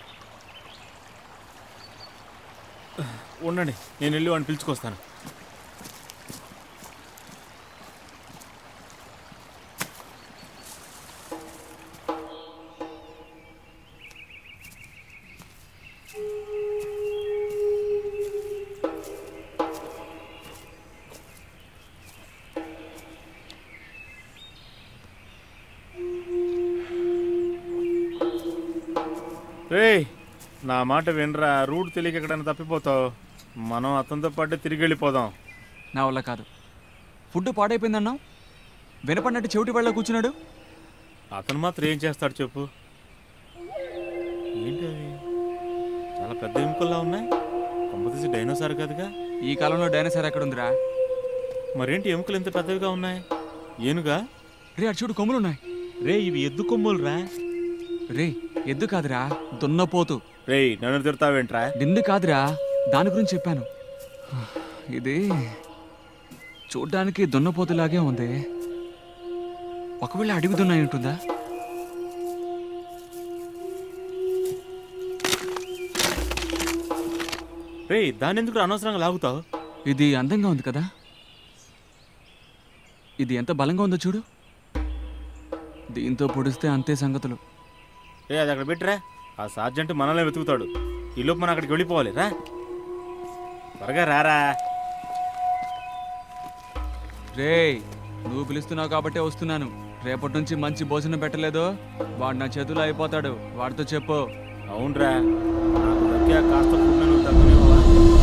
ఉండండి నేను వెళ్ళి వాడిని పిలుచుకొస్తాను రేయ్ నా మాట వినరా రూట్ తెలియక ఎక్కడైనా తప్పిపోతావు మనం అతనితో పాటు తిరిగి వెళ్ళిపోదాం నా వల్ల కాదు ఫుడ్ పాడైపోయిందన్నావు వినపడినట్టు చెవిటి వాళ్ళ కూర్చున్నాడు అతను మాత్రం ఏం చేస్తాడు చెప్పు ఏంటి అవి చాలా పెద్ద ఎముకల్లా ఉన్నాయి కంపతీసి డైనోసార్ కదుగా ఈ కాలంలో డైనోసార్ ఎక్కడుందిరా మరేంటి ఎముకలు ఇంత పెద్దవిగా ఉన్నాయి ఏనుగా రే అటు చూడు కొమ్ములు ఉన్నాయి రే ఇవి ఎద్దు కొమ్ములు రా రే ఎద్దు కాదురా దున్నపోతు రేయ్ నన్ను తిడతావేంట్రా నిన్ను కాదురా దాని గురించి చెప్పాను ఇది చూడ్డానికి దున్నపోతులాగే ఉంది ఒకవేళ అడవి దున్నాయి ఉంటుందా రేయ్ దాని ఎందుకు అనవసరంగా లాగుతావు ఇది అందంగా ఉంది కదా ఇది ఎంత బలంగా ఉందో చూడు దీంతో పొడిస్తే అంతే సంగతులు రే అది అక్కడ పెట్టరా ఆ సార్జెంట్ మనల్ని వెతుకుతాడు ఈలోపు మనం అక్కడికి వెళ్ళిపోవాలి రా త్వరగా రారా రేయ్ నువ్వు పిలుస్తున్నావు కాబట్టే వస్తున్నాను రేపటి నుంచి మంచి భోజనం పెట్టలేదో వాడు నా చేతిలో అయిపోతాడు వాడితో చెప్పు అవునరా నాకు దక్కే ఆ కాస్త ఫుడ్ నువ్వు తక్కువనేవా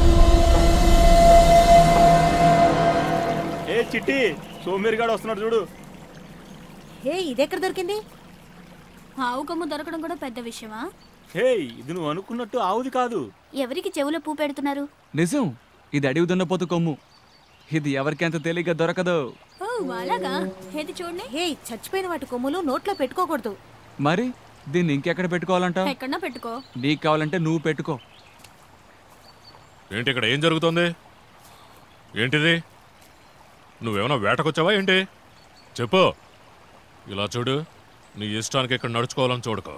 ఏ చిట్టి సోమేరిగాడు వస్తున్నాడు చూడు హే ఇదెక్కడ దొరికింది ఆవు కొమ్ము దొరకడం కూడా పెద్ద విషయమా హే ఇది నువ్వు అనుకున్నట్టు ఆవుది కాదు ఎవరికి చెవులో పూ పెడుతున్నారు నిజం ఇది అడవి దున్నపోతు కొమ్ము ఇది ఎవరికి అంత తేలిగ్గా దొరకదు ఓ అలాగా ఏది చూడండి హే చచ్చిపోయిన వాటి కొమ్ములు నోట్లో పెట్టుకోకూడదు మరి దీన్ని ఇంకెక్కడ పెట్టుకోవాలంటావు ఎక్కడన్నా పెట్టుకో నీకు కావాలంటే నువ్వు పెట్టుకో ఏంటి ఇక్కడ ఏం జరుగుతోంది ఏంటిది నువ్వేమైనా వేటకొచ్చావా ఏంటి చెప్పు ఇలా చూడు నీ ఇష్టానికి ఇక్కడ నడుచుకోవాలని చూడకు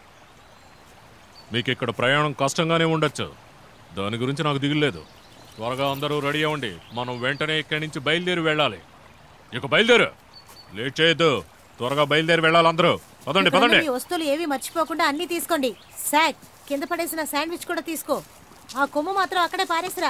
మీకు ఇక్కడ ప్రయాణం కష్టంగానే ఉండొచ్చు దాని గురించి నాకు దిగులేదు త్వరగా అందరూ రెడీ అవ్వండి మనం వెంటనే ఇక్కడి నుంచి బయలుదేరి వెళ్ళాలి ఇక బయలుదేరు లేట్ చేయొద్దు త్వరగా బయలుదేరి వెళ్ళాలి అందరూ పదండి ఇక్కడున్న పదండి మీ వస్తువులు ఏవి మర్చిపోకుండా అన్ని తీసుకోండి సాక్ కింద పడేసిన శాండ్విచ్ కూడా తీసుకో ఆ కొమ్ము మాత్రం అక్కడే పారేసిరా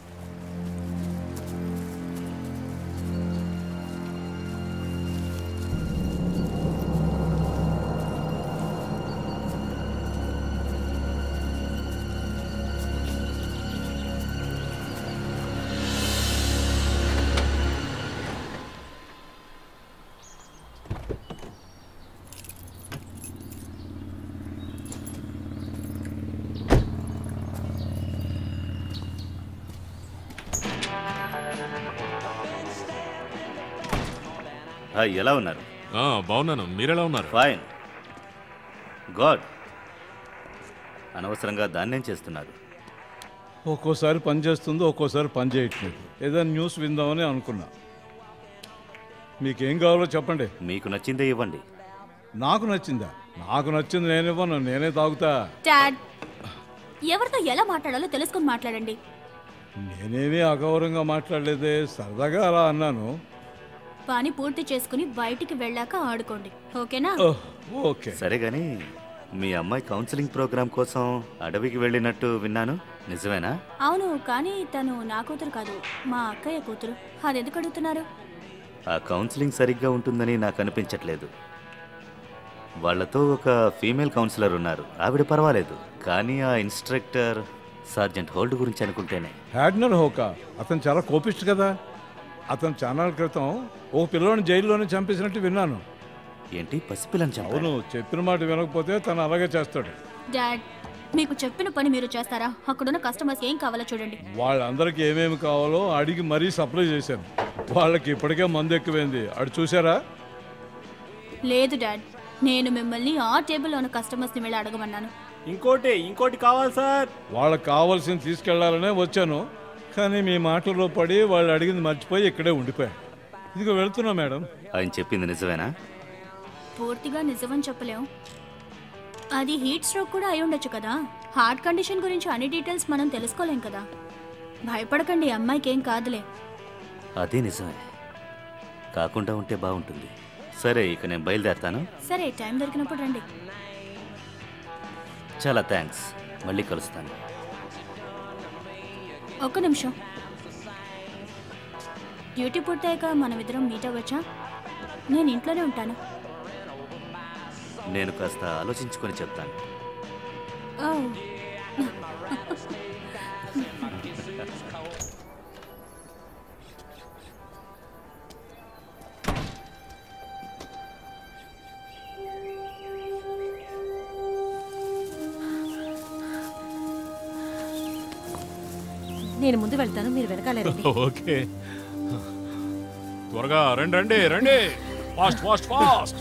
హాయ్ ఎలా ఉన్నారు ఆ, బాగున్నాను మీరెలా ఉన్నారు ఫైన్ గాడ్ అనవసరంగా దాన్నేం చేస్తున్నారు ఒక్కోసారి పని చేస్తుంది ఒక్కోసారి పని చేయట్లేదు ఏదైనా న్యూస్ విందామని అనుకున్నా మీకేం కావాలో చెప్పండి మీకు నచ్చిందే ఇవ్వండి నాకు నచ్చిందా నాకు నచ్చింది నేను ఇవ్వను నేనే తాగుతా డాడ్ ఎవరితో ఎలా మాట్లాడాలో తెలుసుకొని మాట్లాడండి నేనేమీ అగౌరవంగా మాట్లాడలేదే సరదాగా అలా అన్నాను పని పూర్తి చేసుకుని బయటికి వెళ్ళాక ఆడుకోండి ఓకేనా ఓహ్, ఓకే సరే గాని మీ అమ్మాయి కౌన్సిలింగ్ ప్రోగ్రామ్ కోసం అడవికి వెళ్ళినట్టు విన్నాను నిజమేనా అవును కానీ తను నా కూతురు కాదు మా అక్కయ్య కూతురు అది ఎందుకు అడుగుతున్నారు ఆ కౌన్సిలింగ్ సరిగ్గా ఉంటుందని నాకు అనిపించట్లేదు వాళ్ళతో ఒక ఫీమేల్ కౌన్సిలర్ ఉన్నారు ఆవిడ పర్వాలేదు కానీ ఆ ఇన్స్ట్రక్టర్ సార్జెంట్ హోల్డ్ గురించి అనుకుంటేనే హ్యాడ్నర్ హోకా అతను చాలా కోపిస్ట్ కదా అతను చాలా క్రితం ఓ పిల్లోని జైల్లోనే చంపేసినట్టు విన్నాను ఏంటి పసిపిల్లని చంపాడు అవును చెప్పిన మాట వినకపోతే తను అలాగే చేస్తాడు డాడ్ మీకు చెప్పిన పని మీరు చేస్తారా అక్కడున్న కస్టమర్స్ ఏం కావాలో చూడండి వాళ్ళందరికీ ఏమేమి కావాలో అడిగి మరీ సప్లై చేశాను వాళ్ళకి ఇప్పటికే మందు ఎక్కువైంది అటు చూసారా లేదు డాడ్ నేను మిమ్మల్ని ఆ టేబుల్లో ఉన్న కస్టమర్స్ని వెళ్ళి అడగమన్నాను ఇంకోటి ఇంకోటి కావాలి సార్ వాళ్ళకి కావాల్సింది తీసుకెళ్లాలనే వచ్చాను కానీ మీ మాటల్లో పడి వాళ్ళు అడిగింది మర్చిపోయి ఇక్కడే ఉండిపోయాను ఇదిగో వెళ్తున్నా మేడం ఆయన చెప్పింది నిజమేనా పూర్తిగా నిజమని చెప్పలేం అది హీట్ స్ట్రోక్ కూడా అయి ఉండొచ్చు కదా హార్ట్ కండిషన్ గురించి అన్ని డీటెయిల్స్ మనం తెలుసుకోలేం కదా భయపడకండి అమ్మాయికి ఏం కాదులే అదే నిజమే కాకుండా ఉంటే బాగుంటుంది సరే ఇక నేను బయలుదేరతాను సరే టైం దొరికినప్పుడు రండి చాలా థ్యాంక్స్ మళ్ళీ కలుస్తాను ఒక్క నిమిషం డ్యూటీ పూర్తయ్యాక మనం ఇద్దరం మీట్ అవ్వచ్చా నేను ఇంట్లోనే ఉంటాను నేను కాస్త ఆలోచించుకొని చెప్తాను నేను ముందు వెళ్తాను మీరు వెనకాలే రండి ఓకే త్వరగా రండి రండి రండి ఫాస్ట్ ఫాస్ట్ ఫాస్ట్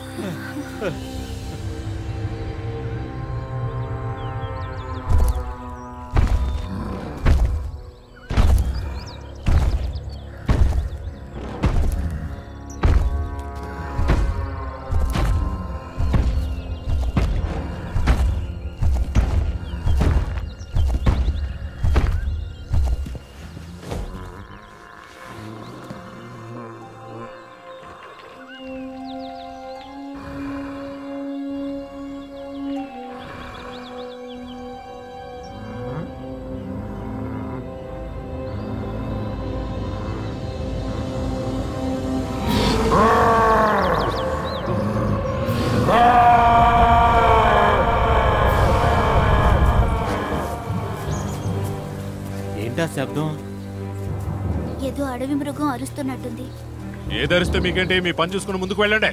ఏంటా శబ్దం ఏదో అడవి మృగం అరుస్తున్నట్టుంది ఏ ధరిస్తే మీకేంటి మీ పని చూసుకుని ముందుకు వెళ్ళండి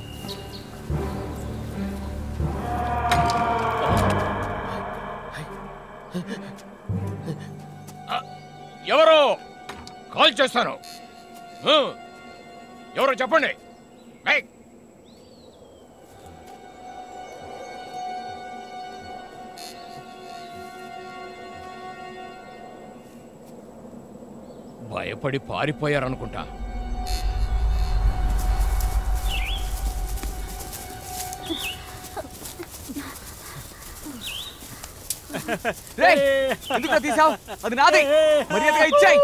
ఎవరు కాల్ చేస్తాను ఆ, ఎవరో చెప్పండి ఏయ్! భయపడి పారిపోయారనుకుంటా రేయ్ ఎందుకు తీసావు అది నాది మర్యాదగా ఇచ్చాయి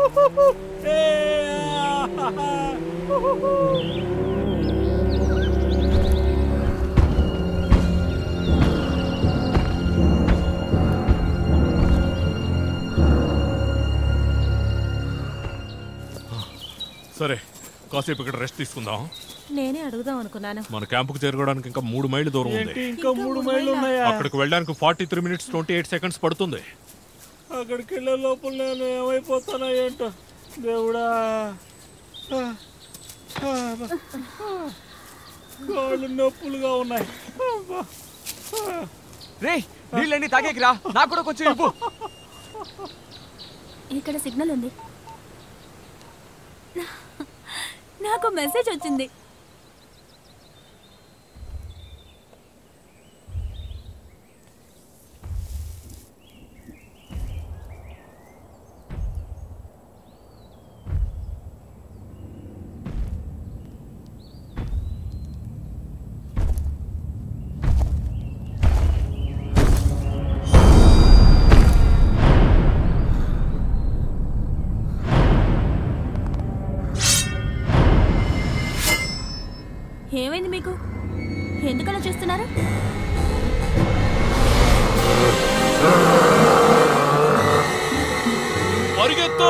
సరే కాసేపు ఇక్కడ రెస్ట్ తీసుకుందాం నేనే అడుగుదాం అనుకున్నాను మన క్యాంపుకు చేరుకోవడానికి ఇంకా మూడు మైళ్ళు దూరం ఏంటి ఉంది ఇంకా మూడు మైళ్ళు ఉన్నాయా అక్కడికి వెళ్ళడానికి forty three minutes twenty eight seconds పడుతుంది అక్కడికి వెళ్ళే లోపల నేను ఏమైపోతానో ఏంటో దేవుడా ఆ, ఆ, కాళ్ళు నొప్పులుగా ఉన్నాయి అబ్బా. రేయ్ నీళ్ళని తాగేకి రా నాకు కూడా కొంచెం ఇవ్వు ఇక్కడ సిగ్నల్ ఉంది నాకు మెసేజ్ వచ్చింది ఏమైంది మీకు ఎందుకలా చూస్తున్నారు పరిగెత్తు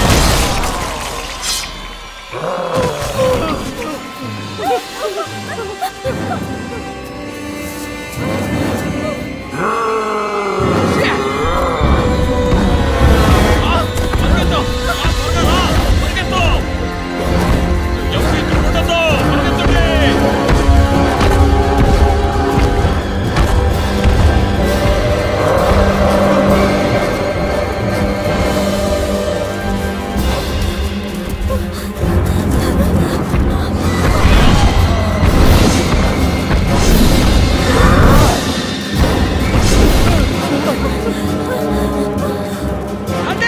ఆ, పరిగెత్తు! ఆ, త్వరగా రా! పరిగెత్తు! ఎవరు ఇక్కడ ఉండొద్దు! పరిగెత్తండి! అంటే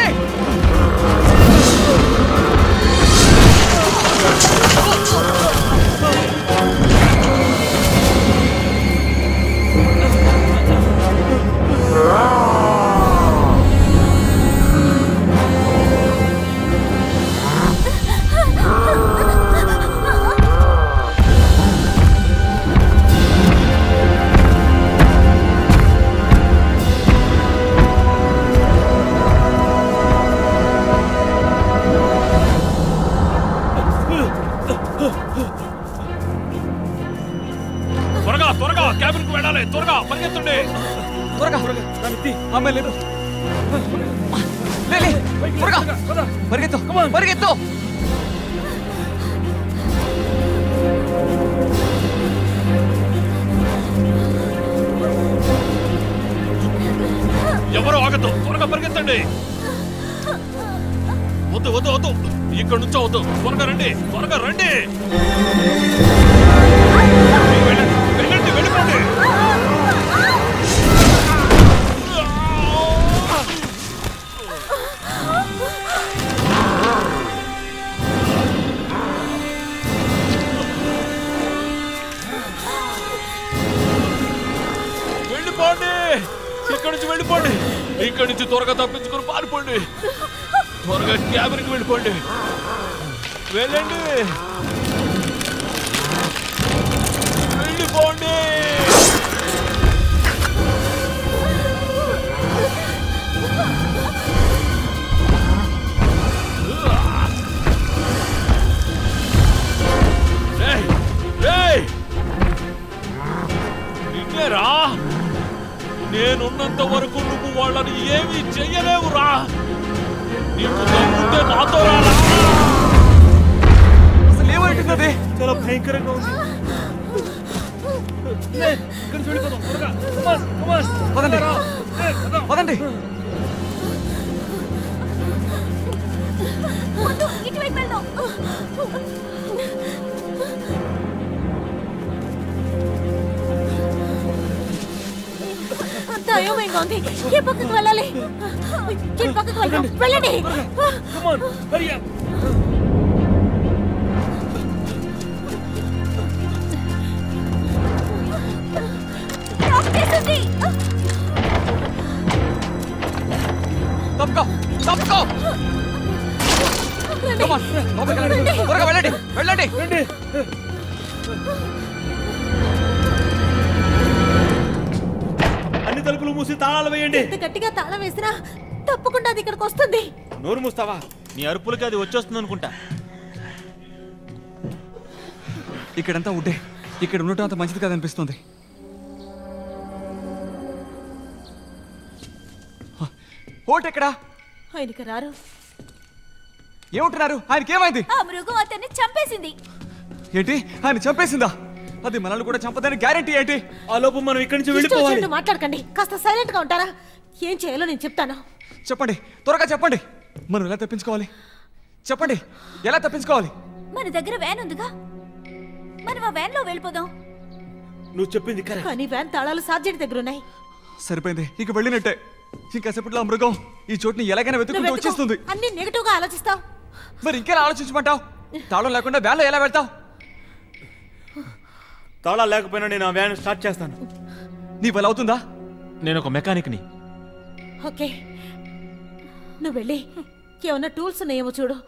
త్వరగా త్వరగా క్యాబిన్ కు వెళ్ళాలి త్వరగా పరిగెత్తండి త్వరగా అమ్మాయి లేదు లే, లే, త్వరగా పరిగెత్తు పరిగెత్తు ఎవరు ఆగద్దు త్వరగా పరిగెత్తండి వద్దు వద్దు వద్దు ఇక్కడ నుంచో వద్దు త్వరగా రండి త్వరగా రండి వెళ్ళండి వెళ్ళండి వెళ్ళిపోండి వెళ్ళిపోండి ఇక్కడ నుంచి వెళ్ళిపోండి ఇక్కడ నుంచి త్వరగా తప్పించుకొని పారిపోండి త్వరగా క్యాబిన్కి వెళ్ళిపోండి వెళ్ళండి వెళ్ళిపోండి రేయ్, రేయ్! నిన్నేరా నేనున్నంత వరకు నువ్వు వాళ్ళని ఏమీ చెయ్యలేవురా నీకు దమ్ముంటే నాతో రారా అసలు ఏమైంటుంది చాలా భయంకరంగా ఉంది పదండి పదండి వద్దు, ఇటువైపు వెళ్దాం అంత అయోమయంగా ఉంది ఏ పక్కకు వెళ్ళాలి ఏ పక్కకు వెళ్దాం వెళ్ళండి లాక్ చేసింది. తప్పుకో తప్పుకో Come on, లోపలికి వెళ్ళండి. త్వరగా వెళ్ళండి వెళ్ళండి అన్ని తలుపులు మూసి తాళాలు వేయండి ఎంత గట్టిగా తాళం వేసినా తప్పకుండా అది ఇక్కడికి వస్తుంది నోరు మూస్తావా నీ అరుపులకి అది వచ్చేస్తుంది అనుకుంటా ఇక్కడంతా ఉంటే ఇక్కడ ఉండటం అంత మంచిది కాదనిపిస్తుంది ఓటు ఎక్కడా ఆయనకి రారు ఏమంటున్నారు ఆయనకి ఏమైంది ఆ మృగం అతన్ని చంపేసింది ఏంటి ఆయన చంపేసిందా అది మనల్ని కూడా చంపదని గ్యారెంటీ ఏంటి ఆ లోపు మనం ఇక్కడి నుంచి ఇష్టం వెళ్ళిపోవాలి వచ్చినట్టు మాట్లాడకండి కాస్త సైలెంట్ గా ఉంటారా ఏం చేయాలో నేను చెప్తాను చెప్పండి త్వరగా చెప్పండి మనం ఎలా తప్పించుకోవాలి చెప్పండి ఎలా తప్పించుకోవాలి మన దగ్గర వ్యాన్ ఉందిగా మనం ఆ వ్యాన్ లో వెళ్ళిపోదాం నువ్వు చెప్పింది కరెక్ట్ కానీ వ్యాన్ తాళాలు సార్జెంట్ దగ్గర ఉన్నాయి సరిపోయింది ఇక వెళ్ళినట్టే ఇంకాసేపట్లో ఆ మృగం ఈ చోటుని ఎలాగైనా నువ్వు వెతుక్కుంటూ వెతుకు. వచ్చేస్తుంది అన్ని నెగటివ్ గా ఆలోచిస్తావు మరి ఇంకేలా ఆలోచించమంటావు తాళం లేకుండా వ్యాన్లో ఎలా వెళ్తావు తాళాలు లేకపోయినా నేను ఆ వ్యాన్ స్టార్ట్ చేస్తాను నీ వల్ల అవుతుందా నేను ఒక మెకానిక్ని ఓకే నువ్వు వెళ్ళి ఏమన్నా టూల్స్ ఉన్నాయేమో చూడు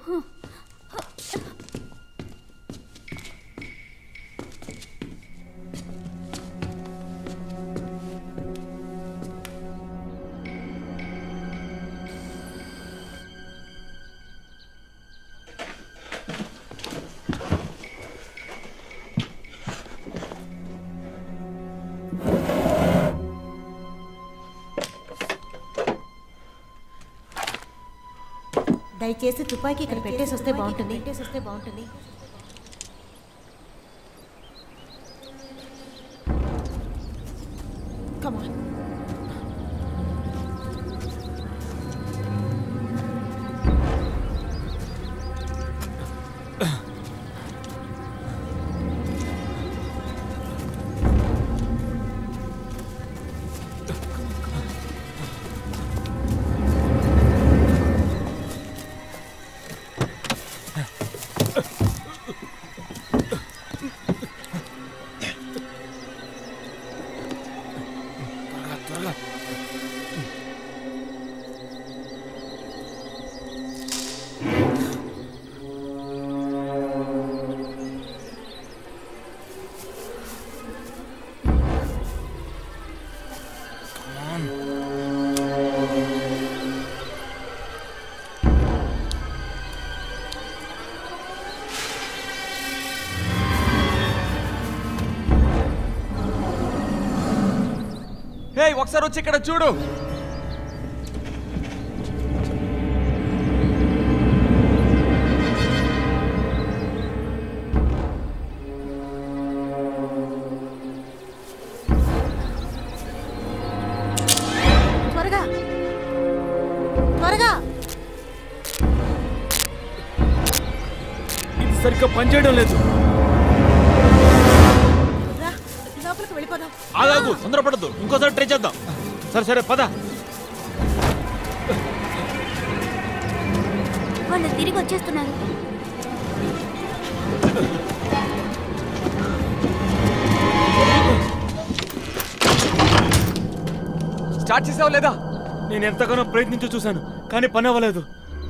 దయచేసి తుపాకీ ఇక్కడ పెట్టేసి వస్తే బాగుంటుంది పెట్టేసి వస్తే బాగుంటుంది కమాన్ హే ఒకసారి వచ్చి ఇక్కడ చూడు సరిగ్గా పనిచేయడం లేదు రా లోపలికి వెళ్ళిపోదాం ఆగాగు తొందరపడద్దు ఇంకోసారి ట్రై చేద్దాం సరే సరే పద వాళ్ళు తిరిగి వచ్చేస్తున్నారు స్టార్ట్ చేసావు లేదా నేను ఎంతగానో ప్రయత్నించి చూశాను కానీ పని అవ్వలేదు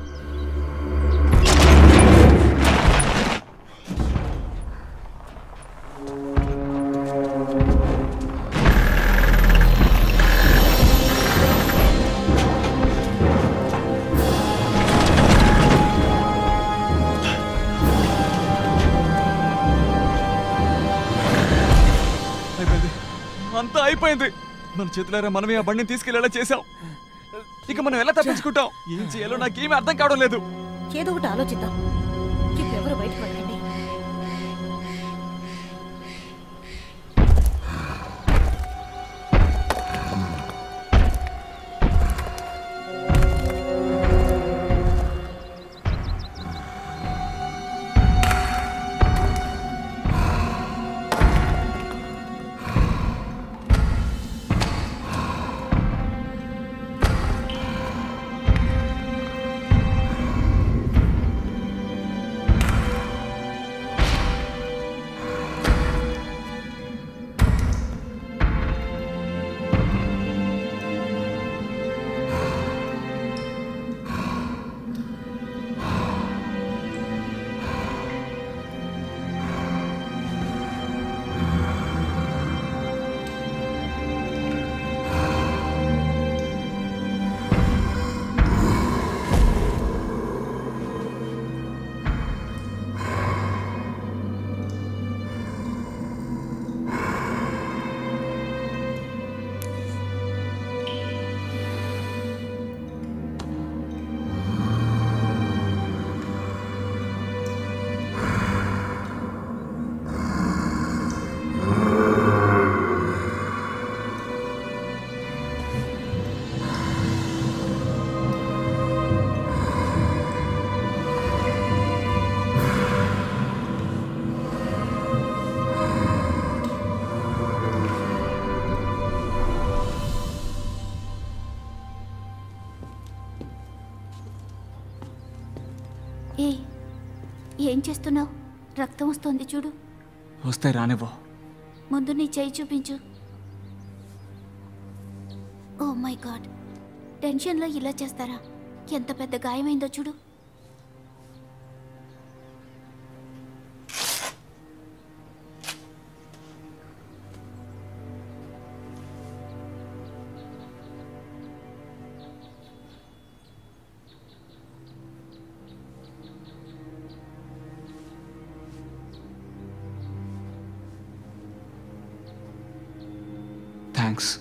అయిపోయింది అంతా అయిపోయింది మన చేతులారా మనమే ఆ బండిని తీసుకెళ్లేలా చేసాం ఇక మనం ఎలా తప్పించుకుంటాం ఏం చేయాలో నాకేమీ అర్థం కావడం లేదు ఏదో ఒకటి ఆలోచిద్దాం ఇప్పుడు ఎవరు బయటకు వెళ్ళండి ఏ ఏం చేస్తున్నావు రక్తం వస్తోంది చూడు వస్తాయి రానివ్వు ముందు నీ చేయి చూపించు ఓ మై గాడ్ టెన్షన్లో ఇలా చేస్తారా ఎంత పెద్ద గాయమైందో చూడు థ్యాంక్స్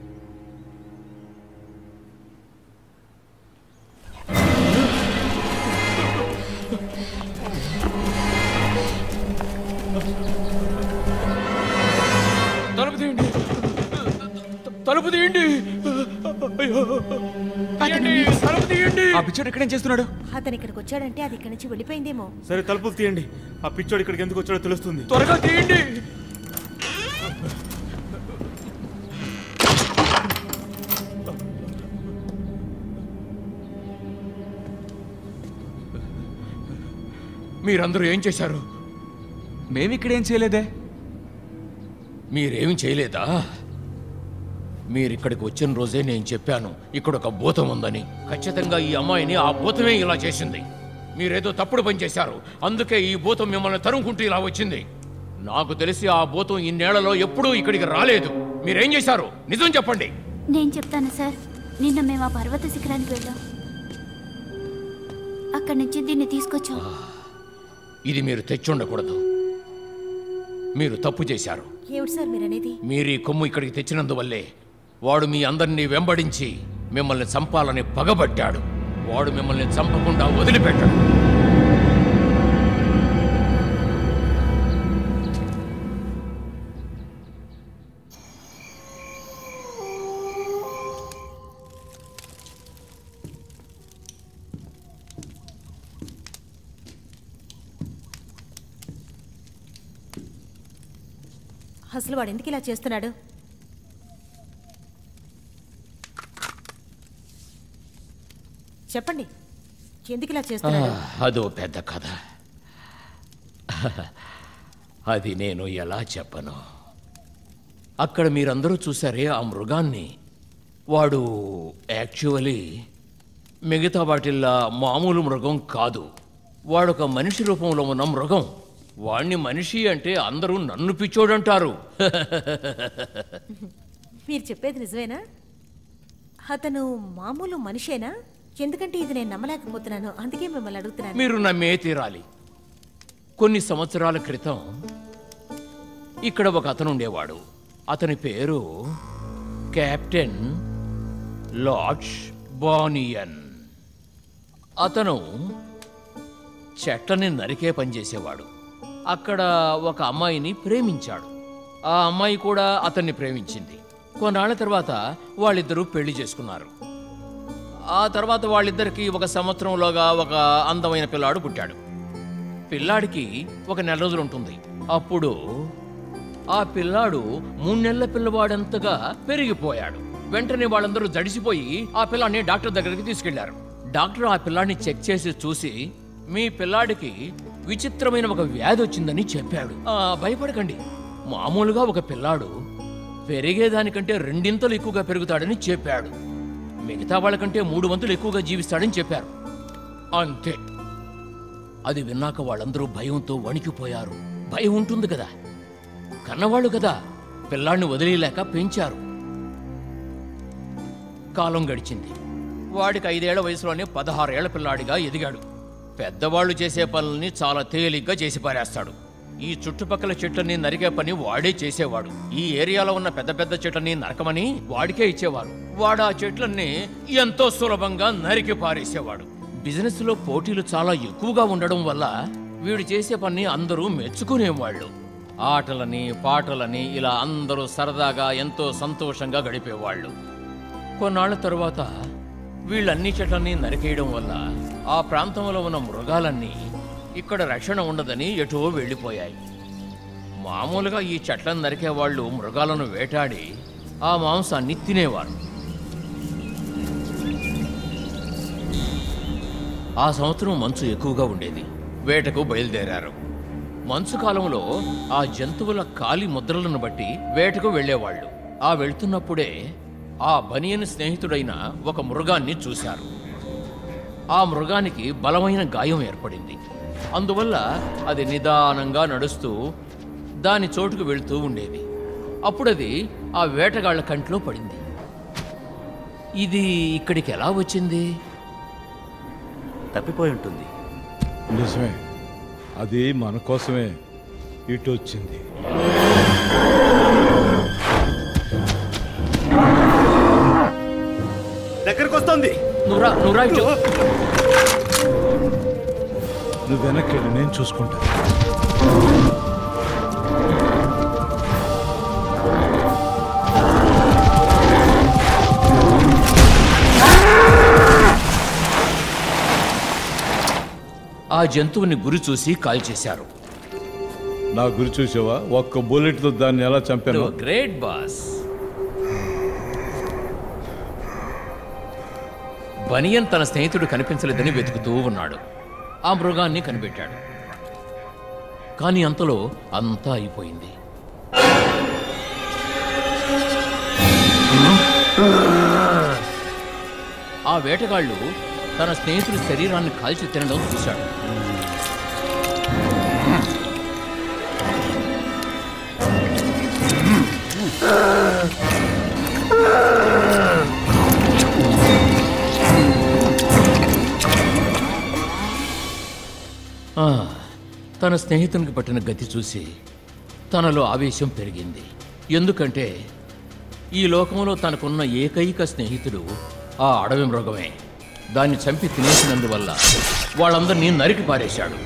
తలుపు తీయండి తలుపు తీయండి అయ్యో తీయండి తలుపు తీయండి ఆ పిచ్చోడు ఇక్కడేం చేస్తున్నాడు అతను ఇక్కడికి వచ్చాడంటే అది ఇక్కడి నుంచి వెళ్ళిపోయిందేమో సరే తలుపులు తీయండి ఆ పిచ్చోడు ఇక్కడికి ఎందుకు వచ్చాడో తెలుస్తుంది త్వరగా తీయండి మీరందరూ ఏం చేశారు మేము ఇక్కడ ఏం చేయలేదే మీరేమి చేయలేదా మీరు ఇక్కడికి వచ్చిన రోజే నేను చెప్పాను ఇక్కడ ఒక భూతం ఉందని ఖచ్చితంగా ఈ అమ్మాయిని ఆ భూతమే ఇలా చేసింది మీరేదో తప్పుడు పని చేశారు అందుకే ఈ భూతం మిమ్మల్ని తరుముకుంటూ ఇలా వచ్చింది నాకు తెలిసి ఆ భూతం ఈ నేలలో ఎప్పుడూ ఇక్కడికి రాలేదు మీరేం చేశారు నిజం చెప్పండి నేను చెప్తాను సార్ నిన్న మేము ఆ పర్వత శిఖరానికి వెళ్ళాం అక్కడి నుంచి దీన్ని తీసుకొచ్చాం ఇది మీరు తెచ్చుండకూడదు మీరు తప్పు చేశారు ఏమిటి సార్ మీరనేది మీరు ఈ కొమ్ము ఇక్కడికి తెచ్చినందువల్లే వాడు మీ అందరినీ వెంబడించి మిమ్మల్ని చంపాలని పగబట్టాడు వాడు మిమ్మల్ని చంపకుండా వదిలిపెట్టాడు అసలు వాడు ఎందుకు ఇలా చేస్తున్నాడు చెప్పండి ఎందుకు ఇలా చేస్తున్నాడు అదో పెద్ద కథ అది నేను ఎలా చెప్పను అక్కడ మీరందరూ చూసారే ఆ మృగాన్ని వాడు యాక్చువల్లీ మిగతా వాటిల్లా మామూలు మృగం కాదు వాడొక మనిషి రూపంలో ఉన్న మృగం వాణ్ణి మనిషి అంటే అందరూ నన్ను పిచ్చోడంటారు మీరు చెప్పేది నిజమేనా అతను మామూలు మనిషేనా ఎందుకంటే ఇది నేను నమ్మలేకపోతున్నాను అందుకే మిమ్మల్ని అడుగుతున్నాను మీరు నమ్మే తీరాలి కొన్ని సంవత్సరాల క్రితం ఇక్కడ ఒక అతను ఉండేవాడు అతని పేరు కెప్టెన్ లార్డ్స్ బానియన్ అతను చెట్లని నరికే పనిచేసేవాడు అక్కడ ఒక అమ్మాయిని ప్రేమించాడు ఆ అమ్మాయి కూడా అతన్ని ప్రేమించింది కొన్నాళ్ల తర్వాత వాళ్ళిద్దరూ పెళ్లి చేసుకున్నారు ఆ తర్వాత వాళ్ళిద్దరికి ఒక సంవత్సరంలోగా ఒక అందమైన పిల్లాడు పుట్టాడు పిల్లాడికి ఒక నెల రోజులు ఉంటుంది అప్పుడు ఆ పిల్లాడు మూడు నెలల పిల్లవాడంతగా పెరిగిపోయాడు వెంటనే వాళ్ళందరూ జడిసిపోయి ఆ పిల్లాడిని డాక్టర్ దగ్గరికి తీసుకెళ్లారు డాక్టర్ ఆ పిల్లాడిని చెక్ చేసి చూసి మీ పిల్లాడికి విచిత్రమైన ఒక వ్యాధి వచ్చిందని చెప్పాడు ఆ, భయపడకండి మామూలుగా ఒక పిల్లాడు పెరిగేదానికంటే రెండింతలు ఎక్కువగా పెరుగుతాడని చెప్పాడు మిగతా వాళ్ళకంటే మూడు వంతులు ఎక్కువగా జీవిస్తాడని చెప్పారు అంతే అది విన్నాక వాళ్ళందరూ భయంతో వణికిపోయారు భయం ఉంటుంది కదా కన్నవాళ్ళు కదా పిల్లాన్ని వదిలేలేక పెంచారు కాలం గడిచింది వాడికి ఐదేళ్ల వయసులోనే పదహారేళ్ల పిల్లాడిగా ఎదిగాడు పెద్దవాళ్ళు చేసే పనుల్ని చాలా తేలిగ్గా చేసి పారేస్తాడు ఈ చుట్టుపక్కల చెట్లని నరికే పని వాడే చేసేవాడు ఈ ఏరియాలో ఉన్న పెద్ద పెద్ద చెట్లని నరకమని వాడికే ఇచ్చేవారు వాడు ఆ చెట్లన్నీ ఎంతో సులభంగా నరికి పారేసేవాడు బిజినెస్ లో పోటీలు చాలా ఎక్కువగా ఉండడం వల్ల వీడు చేసే పని అందరూ మెచ్చుకునేవాళ్ళు ఆటలని పాటలని ఇలా అందరూ సరదాగా ఎంతో సంతోషంగా గడిపేవాళ్ళు కొన్నాళ్ల తరువాత వీళ్ళన్ని చెట్లని నరికేయడం వల్ల ఆ ప్రాంతంలో ఉన్న మృగాలన్నీ ఇక్కడ రక్షణ ఉండదని ఎటో వెళ్ళిపోయాయి మామూలుగా ఈ చెట్లను నరికే వాళ్ళు మృగాలను వేటాడి ఆ మాంసాన్ని తినేవారు ఆ సంవత్సరం మంచు ఎక్కువగా ఉండేది వేటకు బయలుదేరారు మంచు కాలంలో ఆ జంతువుల కాలి ముద్రలను బట్టి వేటకు వెళ్ళేవాళ్ళు ఆ వెళ్తున్నప్పుడే ఆ బనియన్ స్నేహితుడైన ఒక మృగాన్ని చూశారు ఆ మృగానికి బలమైన గాయం ఏర్పడింది అందువల్ల అది నిదానంగా నడుస్తూ దాని చోటుకు వెళ్తూ ఉండేది అప్పుడది ఆ వేటగాళ్ల కంట్లో పడింది ఇది ఇక్కడికి ఎలా వచ్చింది తప్పిపోయి ఉంటుంది నిజమే అది మన కోసమే ఇటు వచ్చింది దగ్గరకు వస్తుంది నువ్వురా నువ్వురా ఇటు. నువ్వు వెనక్కి వెళ్ళు, నేను చూసుకుంటా ఆ జంతువుని గురి చూసి కాల్చేశారు నా గురి చూసావా ఒక్క బుల్లెట్తో దాన్ని ఎలా చంపాను గ్రేట్ బాస్ బనియన్ తన స్నేహితుడు కనిపించలేదని వెతుకుతూ ఉన్నాడు ఆ మృగాన్ని కనిపెట్టాడు కానీ అంతలో అంతా అయిపోయింది ఆ వేటగాళ్ళు తన స్నేహితుడి శరీరాన్ని కాల్చి తినడం చూశాడు ఆ, తన స్నేహితునికి పట్టిన గతి చూసి తనలో ఆవేశం పెరిగింది ఎందుకంటే ఈ లోకంలో తనకున్న ఏకైక స్నేహితుడు ఆ అడవి మృగమే దాన్ని చంపి తినేసినందువల్ల వాళ్ళందరినీ నరికి పారేశాడు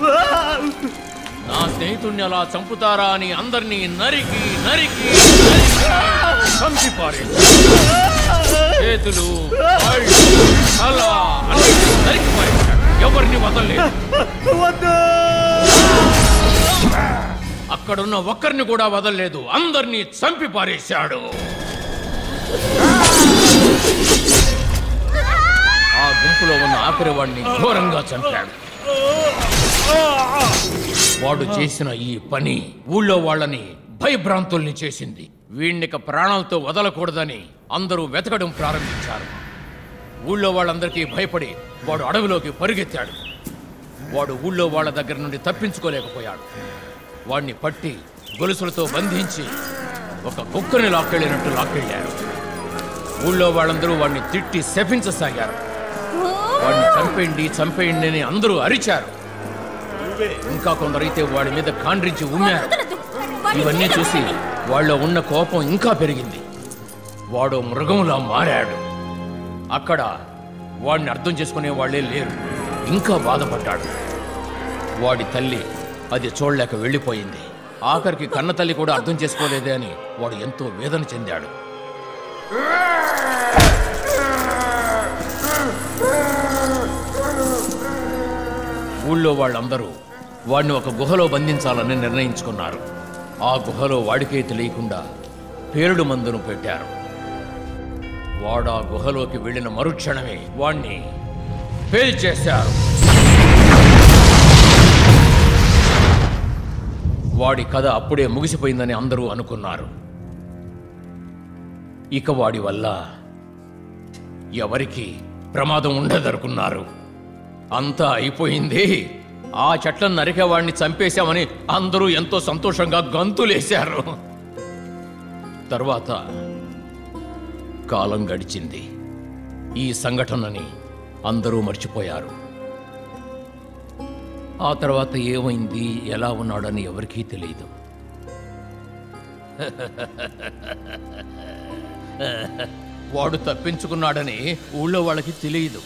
నా స్నేహితుణ్ణి అలా చంపుతారా అని అందరినీ నరికి నరికి నరికి చంపి పారేశాడు. చేతులు కాళ్ళు, తల అన్నిటినీ నరికి పారేశాడు. ఎవరిని వదలలేదు అక్కడున్న ఒక్కరిని కూడా వదలలేదు అందరినీ చంపి పారేశాడు ఆ గుంపులో ఉన్న ఆఖరి వాడిని ఘోరంగా చంపాడు వాడు చేసిన ఈ పని ఊళ్ళో వాళ్ళని భయభ్రాంతుల్ని చేసింది వీణ్ణిక ప్రాణాలతో వదలకూడదని అందరూ వెతకడం ప్రారంభించారు ఊళ్ళో వాళ్ళందరికీ భయపడి వాడు అడవిలోకి పరుగెత్తాడు వాడు ఊళ్ళో వాళ్ళ దగ్గర నుండి తప్పించుకోలేకపోయాడు వాడిని పట్టి గొలుసులతో బంధించి ఒక కుక్కని లాక్కెళ్ళినట్టు లాక్కెళ్ళారు ఊళ్ళో వాళ్ళందరూ వాడిని తిట్టి శపించసాగారు వాడిని చంపేయండి చంపేయండి అని అందరూ అరిచారు ఇంకా కొందరైతే వాడి మీద కాండ్రించి ఉమ్మారు ఇవన్నీ చూసి వాళ్ళ ఉన్న కోపం ఇంకా పెరిగింది వాడు మృగంలా మారాడు అక్కడ వాడిని అర్థం చేసుకునే వాళ్ళే లేరు ఇంకా బాధపడ్డాడు వాడి తల్లి అది చూడలేక వెళ్ళిపోయింది ఆఖరికి కన్న తల్లి కూడా అర్థం చేసుకోలేదే అని వాడు ఎంతో వేదన చెందాడు ఊళ్ళో వాళ్ళందరూ వాడిని ఒక గుహలో బంధించాలని నిర్ణయించుకున్నారు ఆ గుహలో వాడికే తెలియకుండా పేరుడు మందును పెట్టారు వాడు ఆ గుహలోకి వెళ్ళిన మరుక్షణమే వాణ్ణి పేల్చేశారు వాడి కథ అప్పుడే ముగిసిపోయిందని అందరూ అనుకున్నారు ఇక వాడి వల్ల ఎవరికి ప్రమాదం ఉండదనుకున్నారు అంతా అయిపోయింది ఆ చెట్లను నరికేవాడిని చంపేశామని అందరూ ఎంతో సంతోషంగా గంతులేశారు తర్వాత కాలం గడిచింది ఈ సంఘటనని అందరూ మర్చిపోయారు ఆ తర్వాత ఏమైంది ఎలా ఉన్నాడని ఎవరికీ తెలియదు వాడు తప్పించుకున్నాడని ఊళ్ళో వాళ్ళకి తెలియదు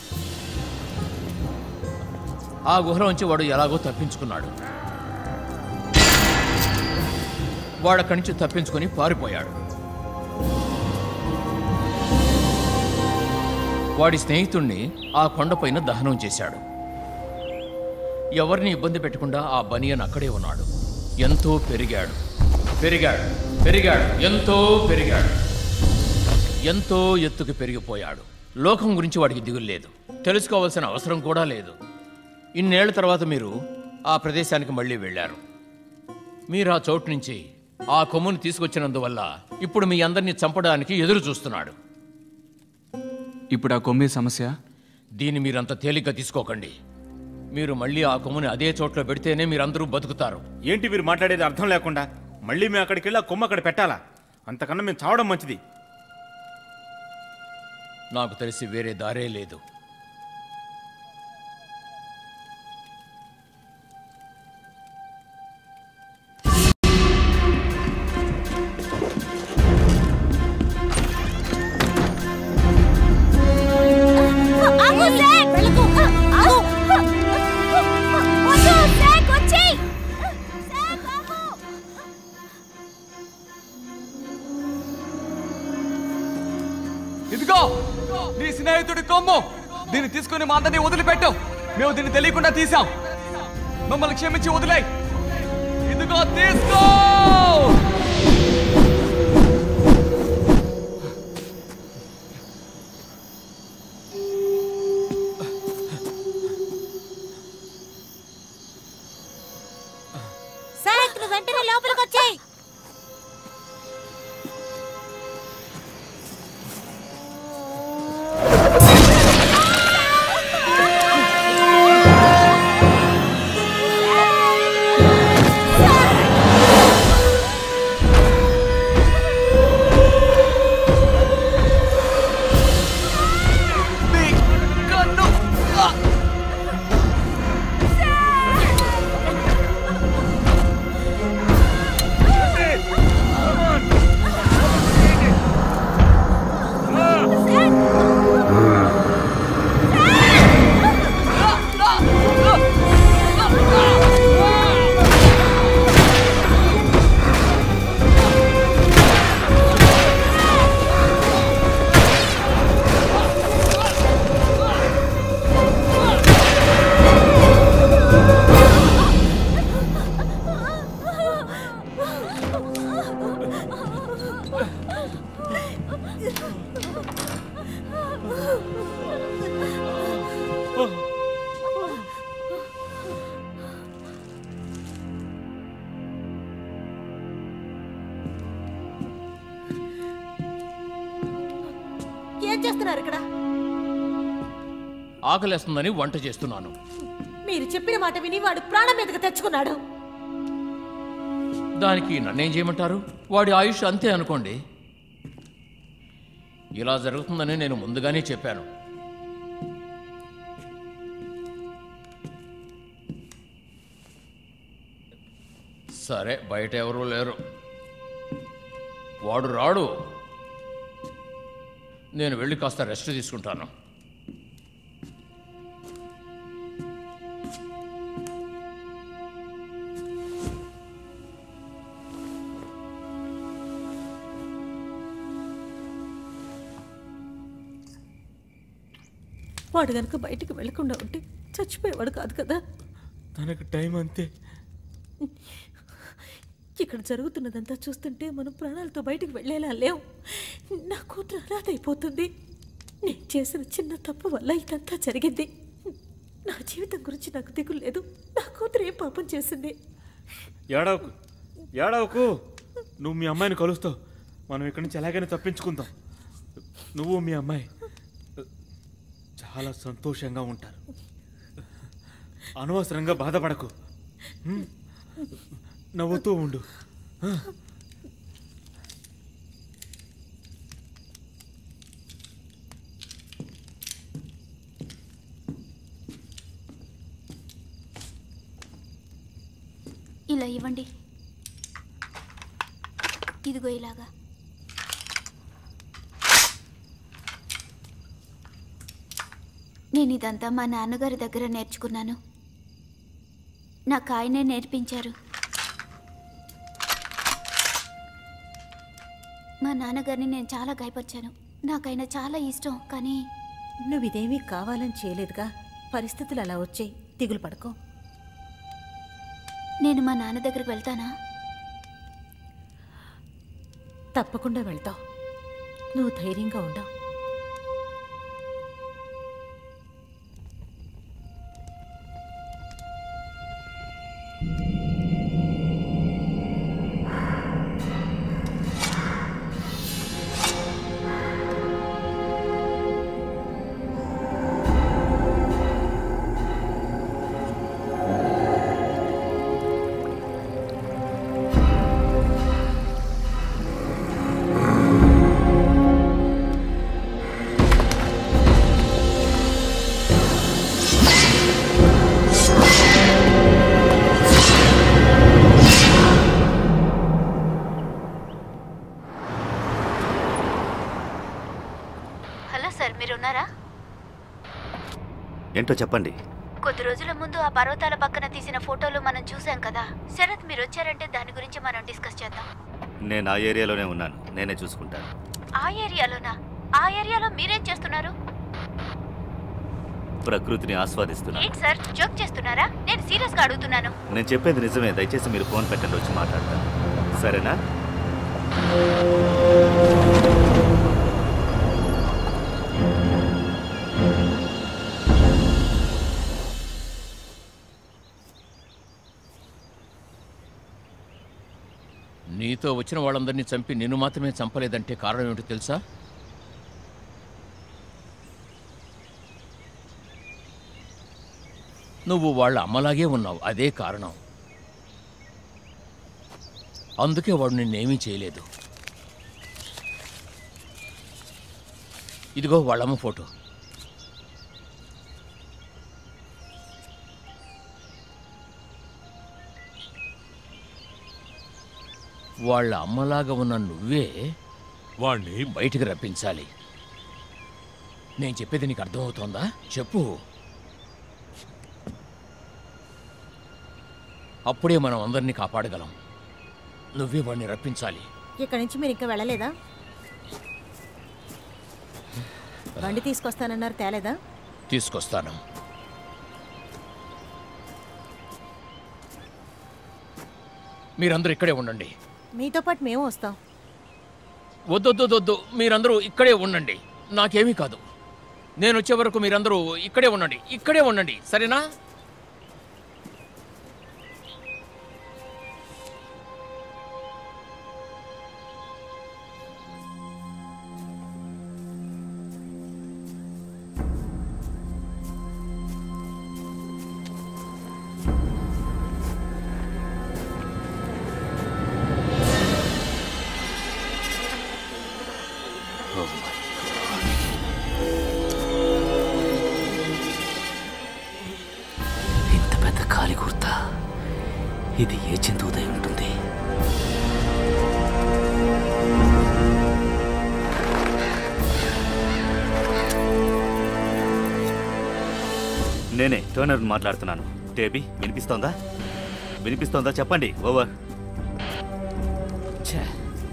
ఆ గుహలోంచి వాడు ఎలాగో తప్పించుకున్నాడు వాడక్కడి నుంచి తప్పించుకొని పారిపోయాడు వాడి స్నేహితుణ్ణి ఆ కొండపైన దహనం చేశాడు ఎవరిని ఇబ్బంది పెట్టకుండా ఆ బనియన్ అక్కడే ఉన్నాడు ఎంతో పెరిగాడు పెరిగాడు పెరిగాడు ఎంతో పెరిగాడు ఎంతో ఎత్తుకు పెరిగిపోయాడు లోకం గురించి వాడికి దిగులు లేదు తెలుసుకోవాల్సిన అవసరం కూడా లేదు ఇన్నేళ్ల తర్వాత మీరు ఆ ప్రదేశానికి మళ్ళీ వెళ్ళారు మీరు ఆ చోటు నుంచి ఆ కొమ్మును తీసుకొచ్చినందువల్ల ఇప్పుడు మీ అందరినీ చంపడానికి ఎదురు చూస్తున్నాడు ఇప్పుడు ఆ కొమ్మే సమస్య దీన్ని మీరంత తేలిగ్గా తీసుకోకండి మీరు మళ్ళీ ఆ కొమ్ముని అదే చోట్ల పెడితేనే మీరందరూ బతుకుతారు ఏంటి మీరు మాట్లాడేది అర్థం లేకుండా మళ్ళీ మేము అక్కడికి వెళ్ళి ఆ కొమ్మ అక్కడ పెట్టాలా అంతకన్నా మేము చావడం మంచిది నాకు తెలిసి వేరే దారే లేదు ఆగు జాక్ వెళ్ళకు ఆగు వద్దు జాక్ వచ్చేయ్ జాక్ ఆగు ఇదిగో నీ స్నేహితుడి కొమ్ము దీన్ని తీసుకుని మా అందరినీ వదిలిపెట్టు మేము దీన్ని తెలియకుండా తీసాం మమ్మల్ని క్షమించి వదిలేయ్ ఇదిగో తీసుకో సాక్ నువ్వు వెంటనే లోపలికి వచ్చేయ్ నీ కన్ను ఆ! ఏం చేస్తున్నారు ఇక్కడ ఆకలేస్తుందని వంట చేస్తున్నాను మీరు చెప్పిన మాట విని వాడు ప్రాణం మీదకి తెచ్చుకున్నాడు దానికి నన్నేం చేయమంటారు వాడి ఆయుష్ అంతే అనుకోండి ఇలా జరుగుతుందని నేను ముందుగానే చెప్పాను సరే బయట ఎవరూ లేరు వాడు రాడు నేను వెళ్ళి కాస్త రెస్ట్ తీసుకుంటాను వాడు గనుక బయటికి వెళ్లకుండా ఉంటే చచ్చిపోయేవాడు కాదు కదా తనకు టైం అంతే ఇక్కడ జరుగుతున్నదంతా చూస్తుంటే మనం ప్రాణాలతో బయటికి వెళ్ళేలా లేవు నా కూతురు అనాథైపోతుంది నేను చేసిన చిన్న తప్పు వల్ల ఇదంతా జరిగింది నా జీవితం గురించి నాకు దిగులు లేదు నా కూతురు ఏం పాపం చేసింది ఏడవకు ఏడవకు నువ్వు మీ అమ్మాయిని కలుస్తావు మనం ఇక్కడి నుంచి ఎలాగైనా తప్పించుకుందాం నువ్వు మీ అమ్మాయి చాలా సంతోషంగా ఉంటారు అనవసరంగా బాధపడకు హ్మ్? నవ్వుతూ ఉండు ఇలా ఇవ్వండి ఇదిగో ఇలాగా నేను ఇదంతా మా నాన్నగారి దగ్గర నేర్చుకున్నాను నాకు ఆయనే నేర్పించారు మా నాన్నగారిని నేను చాలా గాయపరిచాను నాకైనా చాలా ఇష్టం కానీ నువ్వు ఇదేమీ కావాలని చేయలేదుగా పరిస్థితులు అలా వచ్చాయి దిగులు పడుకో నేను మా నాన్న దగ్గరికి వెళ్తానా తప్పకుండా వెళ్తావు నువ్వు ధైర్యంగా ఉండవు హలో సార్ మీరు ఉన్నారా ఏంటో చెప్పండి కొద్ది రోజుల ముందు ఆ పర్వతాల పక్కన తీసిన ఫోటోలు మనం చూసాం కదా శరత్ మీరు వచ్చారంటే దాని గురించి మనం డిస్కస్ చేద్దాం నేను ఆ ఏరియాలోనే ఉన్నాను నేనే చూసుకుంటాను ఆ ఏరియాలోనా ఆ ఏరియాలో మీరేం చేస్తున్నారు ప్రకృతిని ఆస్వాదిస్తున్నాను ఏంటి సార్ జోక్ చేస్తున్నారా నేను సీరియస్ గా అడుగుతున్నాను నేను చెప్పేది నిజమే దయచేసి మీరు ఫోన్ పెట్టండి వచ్చి మాట్లాడతాను సరేనా నీతో వచ్చిన వాళ్ళందరినీ చంపి నిన్ను మాత్రమే చంపలేదంటే కారణం ఏమిటో తెలుసా నువ్వు వాళ్ళ అమ్మలాగే ఉన్నావు అదే కారణం అందుకే వాడు నిన్నేమీ చేయలేదు ఇదిగో వాళ్ళమ్మ ఫోటో వాళ్ళ అమ్మలాగా ఉన్న నువ్వే వాణ్ణి బయటికి రప్పించాలి నేను చెప్పేది నీకు అర్థమవుతోందా చెప్పు అప్పుడే మనం అందరినీ కాపాడగలం నువ్వే వాడిని రప్పించాలి ఇక్కడి నుంచి మీరు ఇంకా వెళ్ళలేదా బండి తీసుకొస్తానన్నారు తేలేదా తీసుకొస్తాను మీరందరూ ఇక్కడే ఉండండి మీతో పాటు మేము వస్తాం వద్దొద్దొద్దొద్దు మీరందరూ ఇక్కడే ఉండండి నాకేమీ కాదు నేను వచ్చే వరకు మీరందరూ ఇక్కడే ఉండండి ఇక్కడే ఉండండి సరేనా నేనే టర్నర్ మాట్లాడుతున్నాను టేబీ వినిపిస్తోందా వినిపిస్తోందా చెప్పండి ఓవర్ ఛే.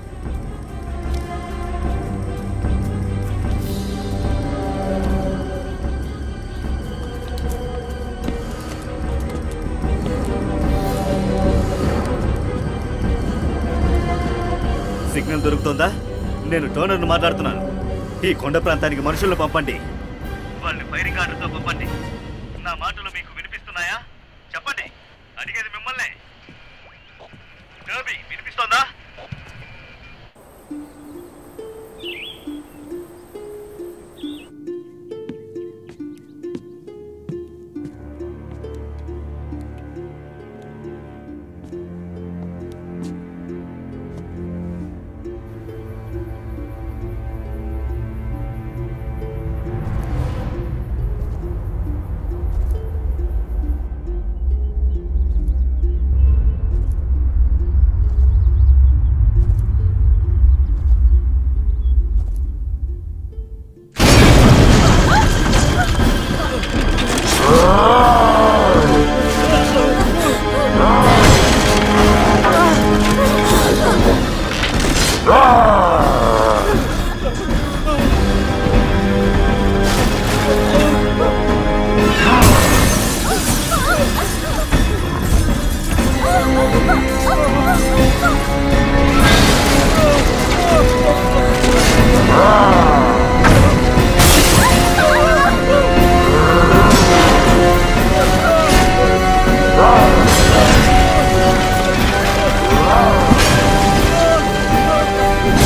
సిగ్నల్ దొరుకుతోందా నేను టోనర్ను మాట్లాడుతున్నాను ఈ కొండ ప్రాంతానికి మనుషులను పంపండి వాళ్ళని ఫైరింగ్ ఆర్డర్తో పంపండి నా మాటలు మీకు వినిపిస్తున్నాయా చెప్పండి అడిగేది మిమ్మల్ని డర్బీ వినిపిస్తోందా ఆ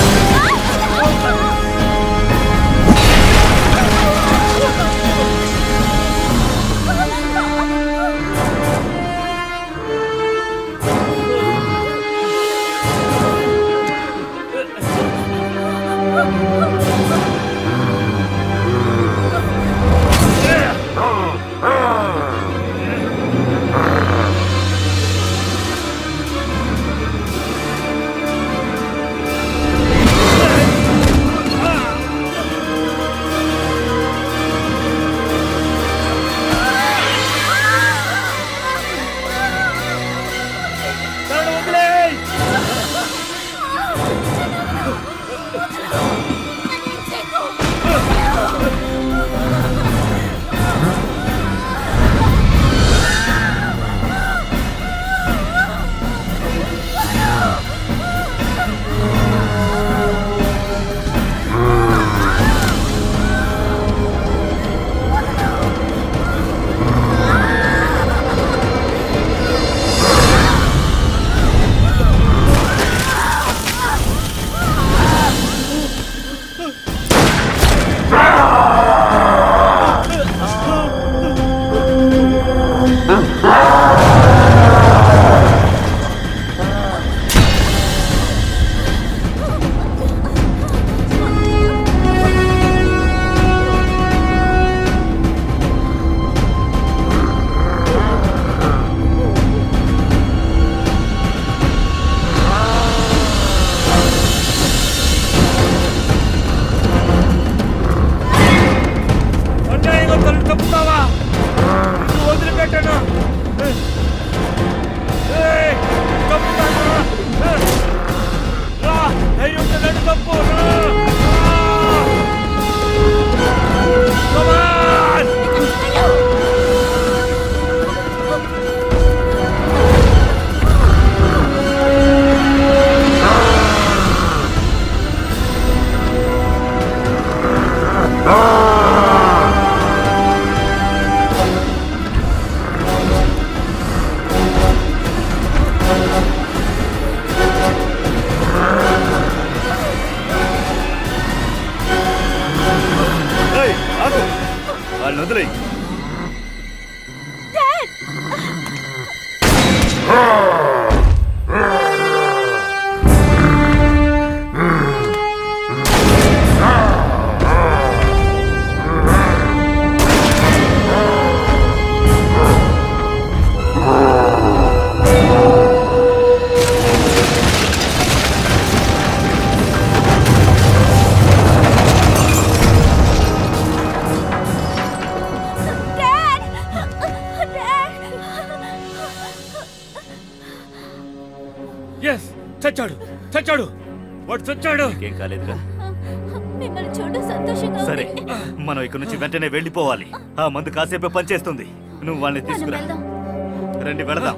చచ్చాడు చచ్చాడు వాడు చచ్చాడు ఏం కాలేదుగా మిమ్మల్ని చూడడం సంతోషంగా సరే మనం ఇక్కడ నుంచి వెంటనే వెళ్ళిపోవాలి ఆ మందు కాసేపే పనిచేస్తుంది నువ్వు వాళ్ళని మనం తీసుకురా వెళ్దాం రండి వెళదాం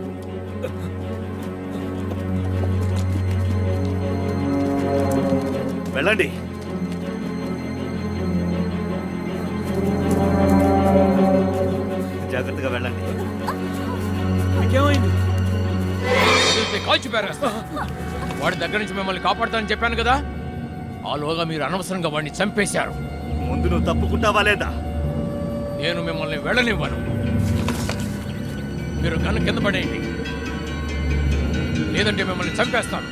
వెళ్ళండి జాగ్రత్తగా వెళ్ళండి నీకేమైంది వదిలితే కాల్చి పారేస్తా వాడి దగ్గర నుంచి మిమ్మల్ని కాపాడతానని చెప్పాను కదా ఆలోగా మీరు అనవసరంగా వాడిని చంపేశారు ముందు నువ్వు తప్పుకుంటావా లేదా నేను మిమ్మల్ని వెళ్ళనివ్వను మీరు గన్ను కింద పడేయండి లేదంటే మిమ్మల్ని చంపేస్తాను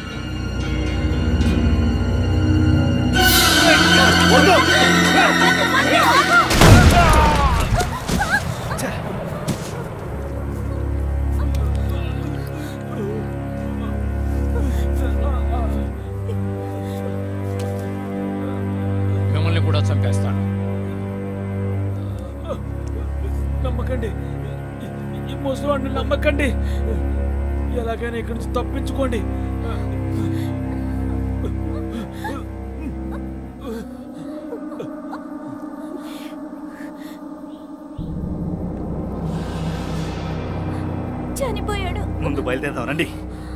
మిమ్మల్ని కూడా చంపేస్తాను నమ్మకండి ఈ- ఈ ముసలివాడిని నమ్మకండి ఎలాగైనా ఇక్కడి నుంచి తప్పించుకోండి చనిపోయాడు ముందు బయలుదేరదాం రండి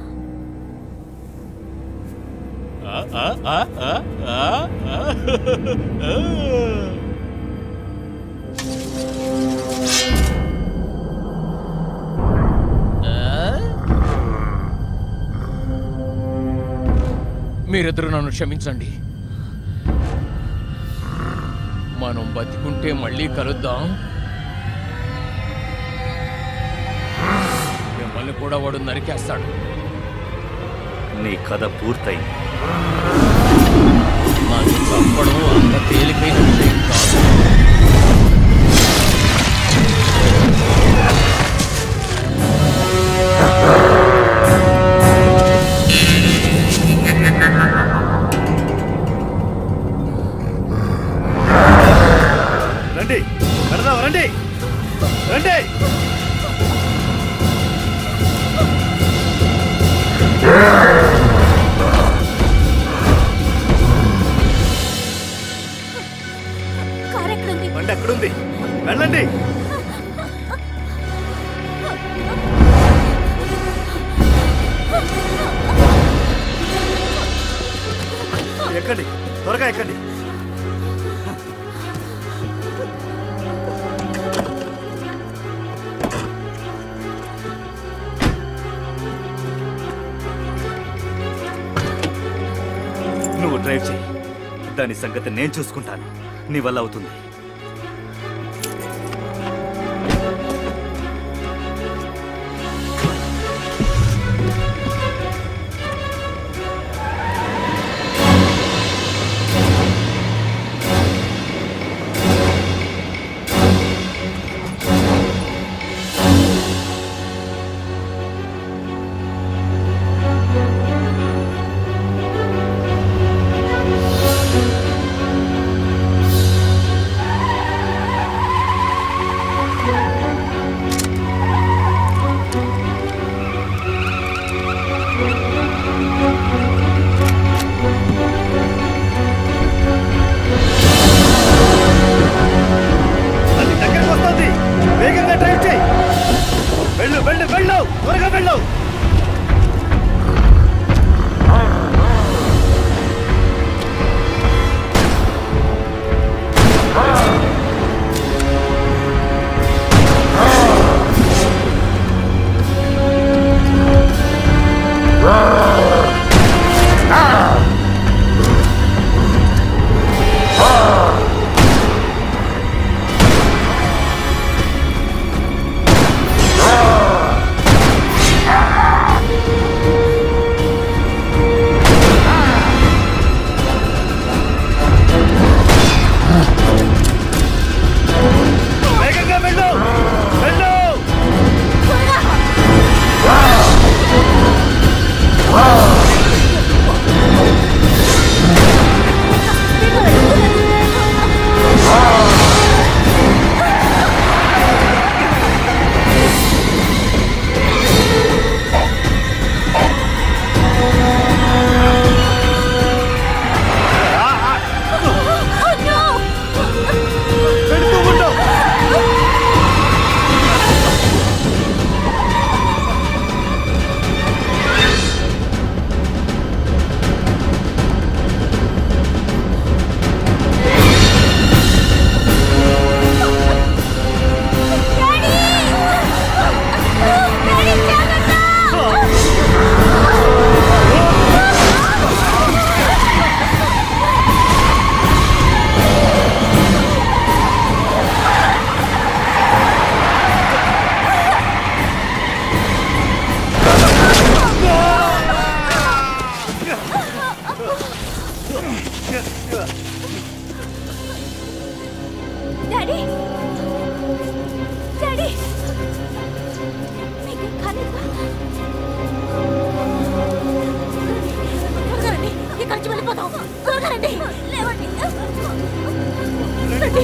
మీరిద్దరు నన్ను క్షమించండి మనం బతికుంటే మళ్ళీ కలుద్దాం మిమ్మల్ని కూడా వాడు నరికేస్తాడు నీ కథ పూర్తయింది నన్ను చంపడం అంత తేలికైన విషయం కాదు రండి వెళదాం రండి రండి కారు ఎక్కడుంది బండి అక్కడుంది వెళ్ళండి ఎక్కండి త్వరగా ఎక్కండి నువ్వు డ్రైవ్ చేయి దాని సంగతి నేను చూసుకుంటాను నీ వల్ల అవుతుంది వెళ్ళిపోతాం త్వరగా రండి రండి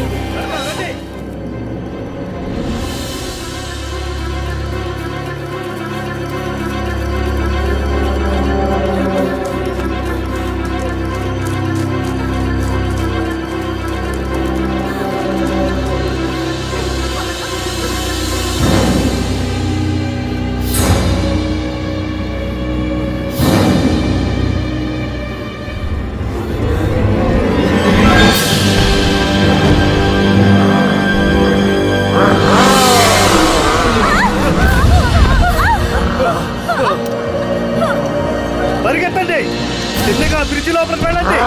పరిగెత్తండి చిన్నగా బ్రిడ్జి లోపలికి వెళ్ళండి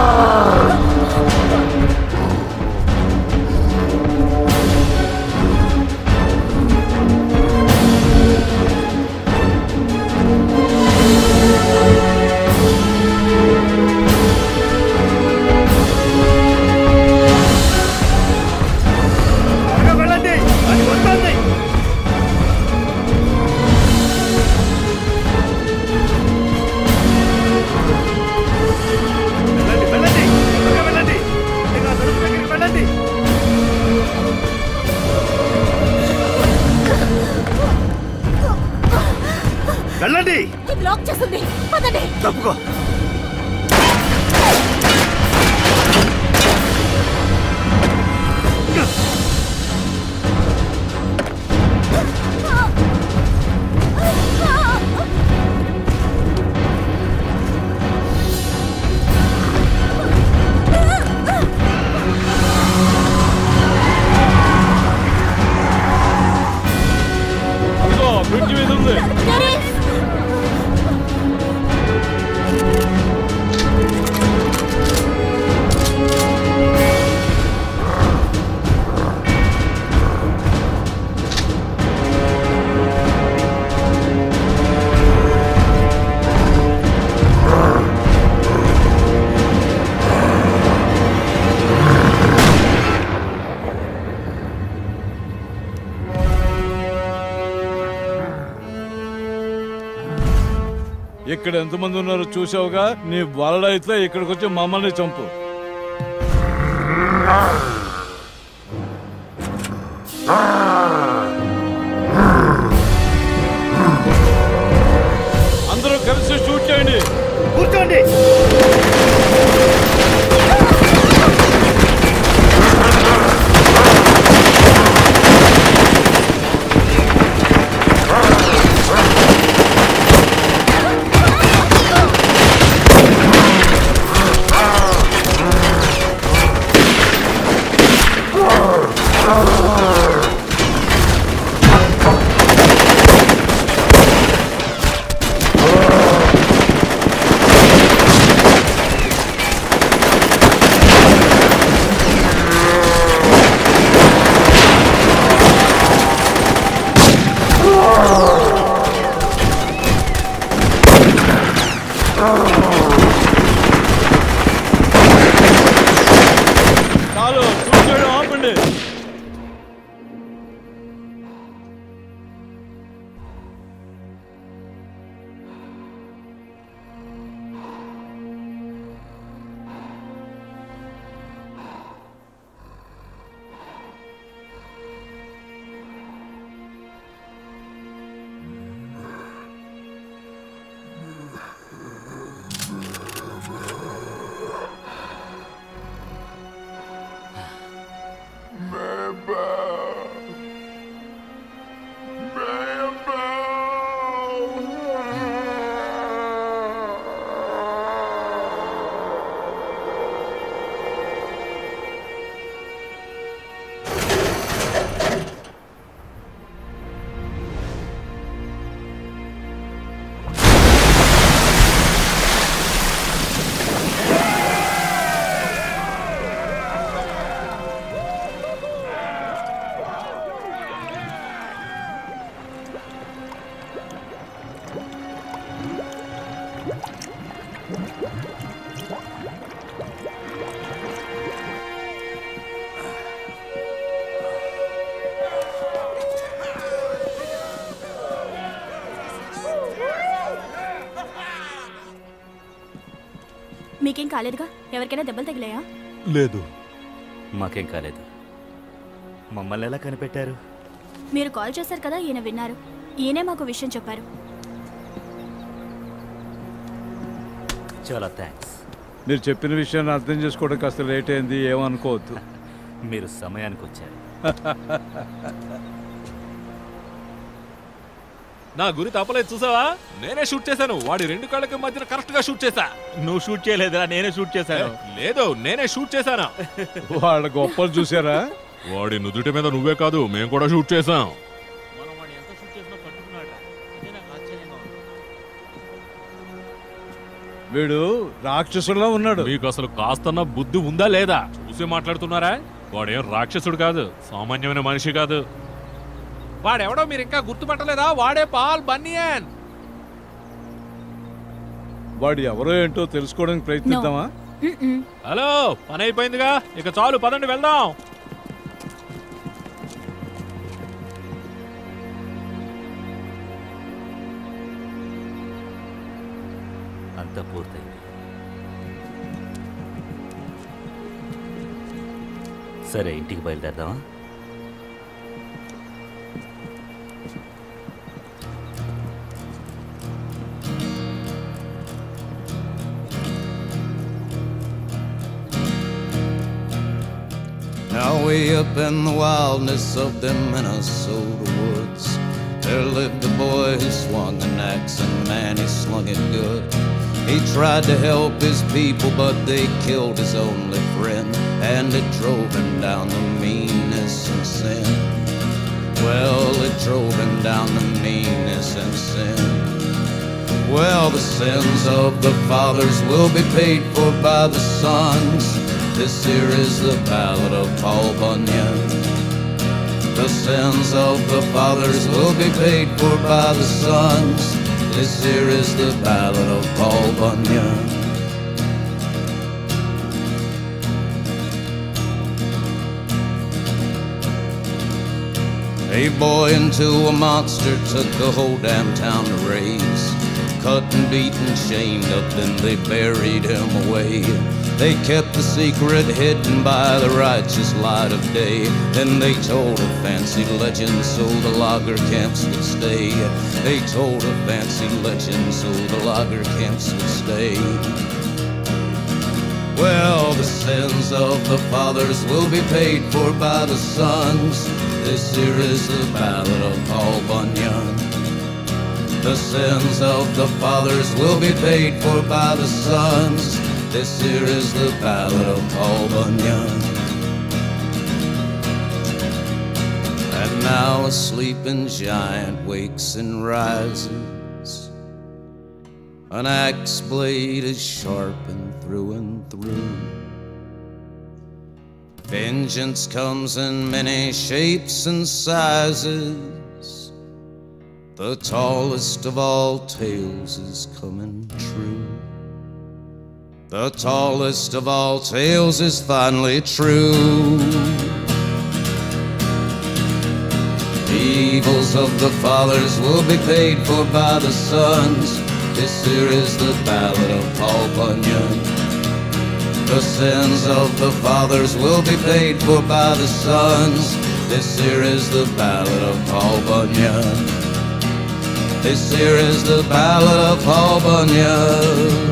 త్వరగా వెళ్ళండి అది వస్తుంది వెళ్ళండి వెళ్ళండి త్వరగా వెళ్ళండి చిన్నగా తలుపు దగ్గరికి వెళ్ళండి వెళ్ళండి ఇది లాక్ చేస్తుంది పదండి తప్పుకో అదిగో బ్రిడ్జ్ మీద ఉంది ఇక్కడ ఎంతమంది ఉన్నారో చూసావుగా నీ వల్ల అయితే ఇక్కడికి వచ్చి మమ్మల్ని చంపు అందరూ కలిసి షూట్ చేయండి కూర్చోండి చాలు షూట్ చేయడం ఆపండి మీకేం కాలేదుగా ఎవరికైనా దెబ్బలు తగిలాయా లేదు మాకేం కాలేదు మమ్మల్ని ఎలా కనిపెట్టారు మీరు కాల్ చేశారు కదా ఈయన విన్నారు ఈయనే మాకు విషయం చెప్పారు చాలా థ్యాంక్స్ మీరు చెప్పిన విషయాన్ని అర్థం చేసుకోవడం కాస్త లేట్ అయింది ఏమనుకోవద్దు మీరు సమయానికి వచ్చారు నా గురి తప్పలేదు చూసావా నేనే షూట్ చేశాను వాడి రెండు కళ్ళకి మధ్యన కరెక్ట్ గా షూట్ చేశా నువ్వు షూట్ చేయలేదురా నేనే షూట్ చేశాను లేదు నేనే షూట్ చేశాను వాళ్ళ గొప్పలు చూసారా వాడి నుదుటి మీద నువ్వే కాదు మేము కూడా షూట్ చేశాం మనం వాడు ఎంత షూట్ చేసినా పట్టుకున్నాడు అదే నాకు ఆశ్చర్యంగా ఉంది వీడు రాక్షసులా ఉన్నాడు మీకు అసలు కాస్తన్న బుద్ధి ఉందా లేదా చూసి మాట్లాడుతున్నారా వాడేం రాక్షసుడు కాదు సామాన్యమైన మనిషి కాదు వాడెవడో మీరు ఇంకా గుర్తుపట్టలేదా వాడే పాల్ బన్నియన్ వాడు ఎవరో ఏంటో తెలుసుకోవడానికి ప్రయత్నిద్దామా మ్మ్. హలో పని అయిపోయిందిగా ఇక చాలు పదండి వెళ్దాం అంతా పూర్తయింది సరే ఇంటికి బయలుదేరదామా Now, way up in the wildness of the Minnesota woods, there lived a boy who swung an axe, and man, he slung it good. He tried to help his people, but they killed his only friend, and it drove him down to meanness and sin. Well, it drove him down to meanness and sin. Well, the sins of the fathers will be paid for by the sons. This here is the ballad of Paul Bunyan. The sins of the fathers will be paid for by the sons. This here is the ballad of Paul Bunyan. A boy into a monster took the whole damn town to raise. Cut and beat and chained up, then they buried him away. They kept the secret hidden by the righteous light of day. Then they told a fancy legend so the logger camps would stay. They told a fancy legend so the logger camps would stay. Well, the sins of the fathers will be paid for by the sons. This here is the ballad of Paul Bunyan. The sins of the fathers will be paid for by the sons. This here is the ballad of Paul Bunyan. And now a sleeping giant wakes and rises. An axe blade is sharpened through and through. Vengeance comes in many shapes and sizes. The tallest of all tales is coming true. The tallest of all tales is finally true. The evils of the fathers will be paid for by the sons. This here is the ballad of Paul Bunyan. The sins of the fathers will be paid for by the sons. This here is the ballad of Paul Bunyan. This here is the ballad of Paul Bunyan.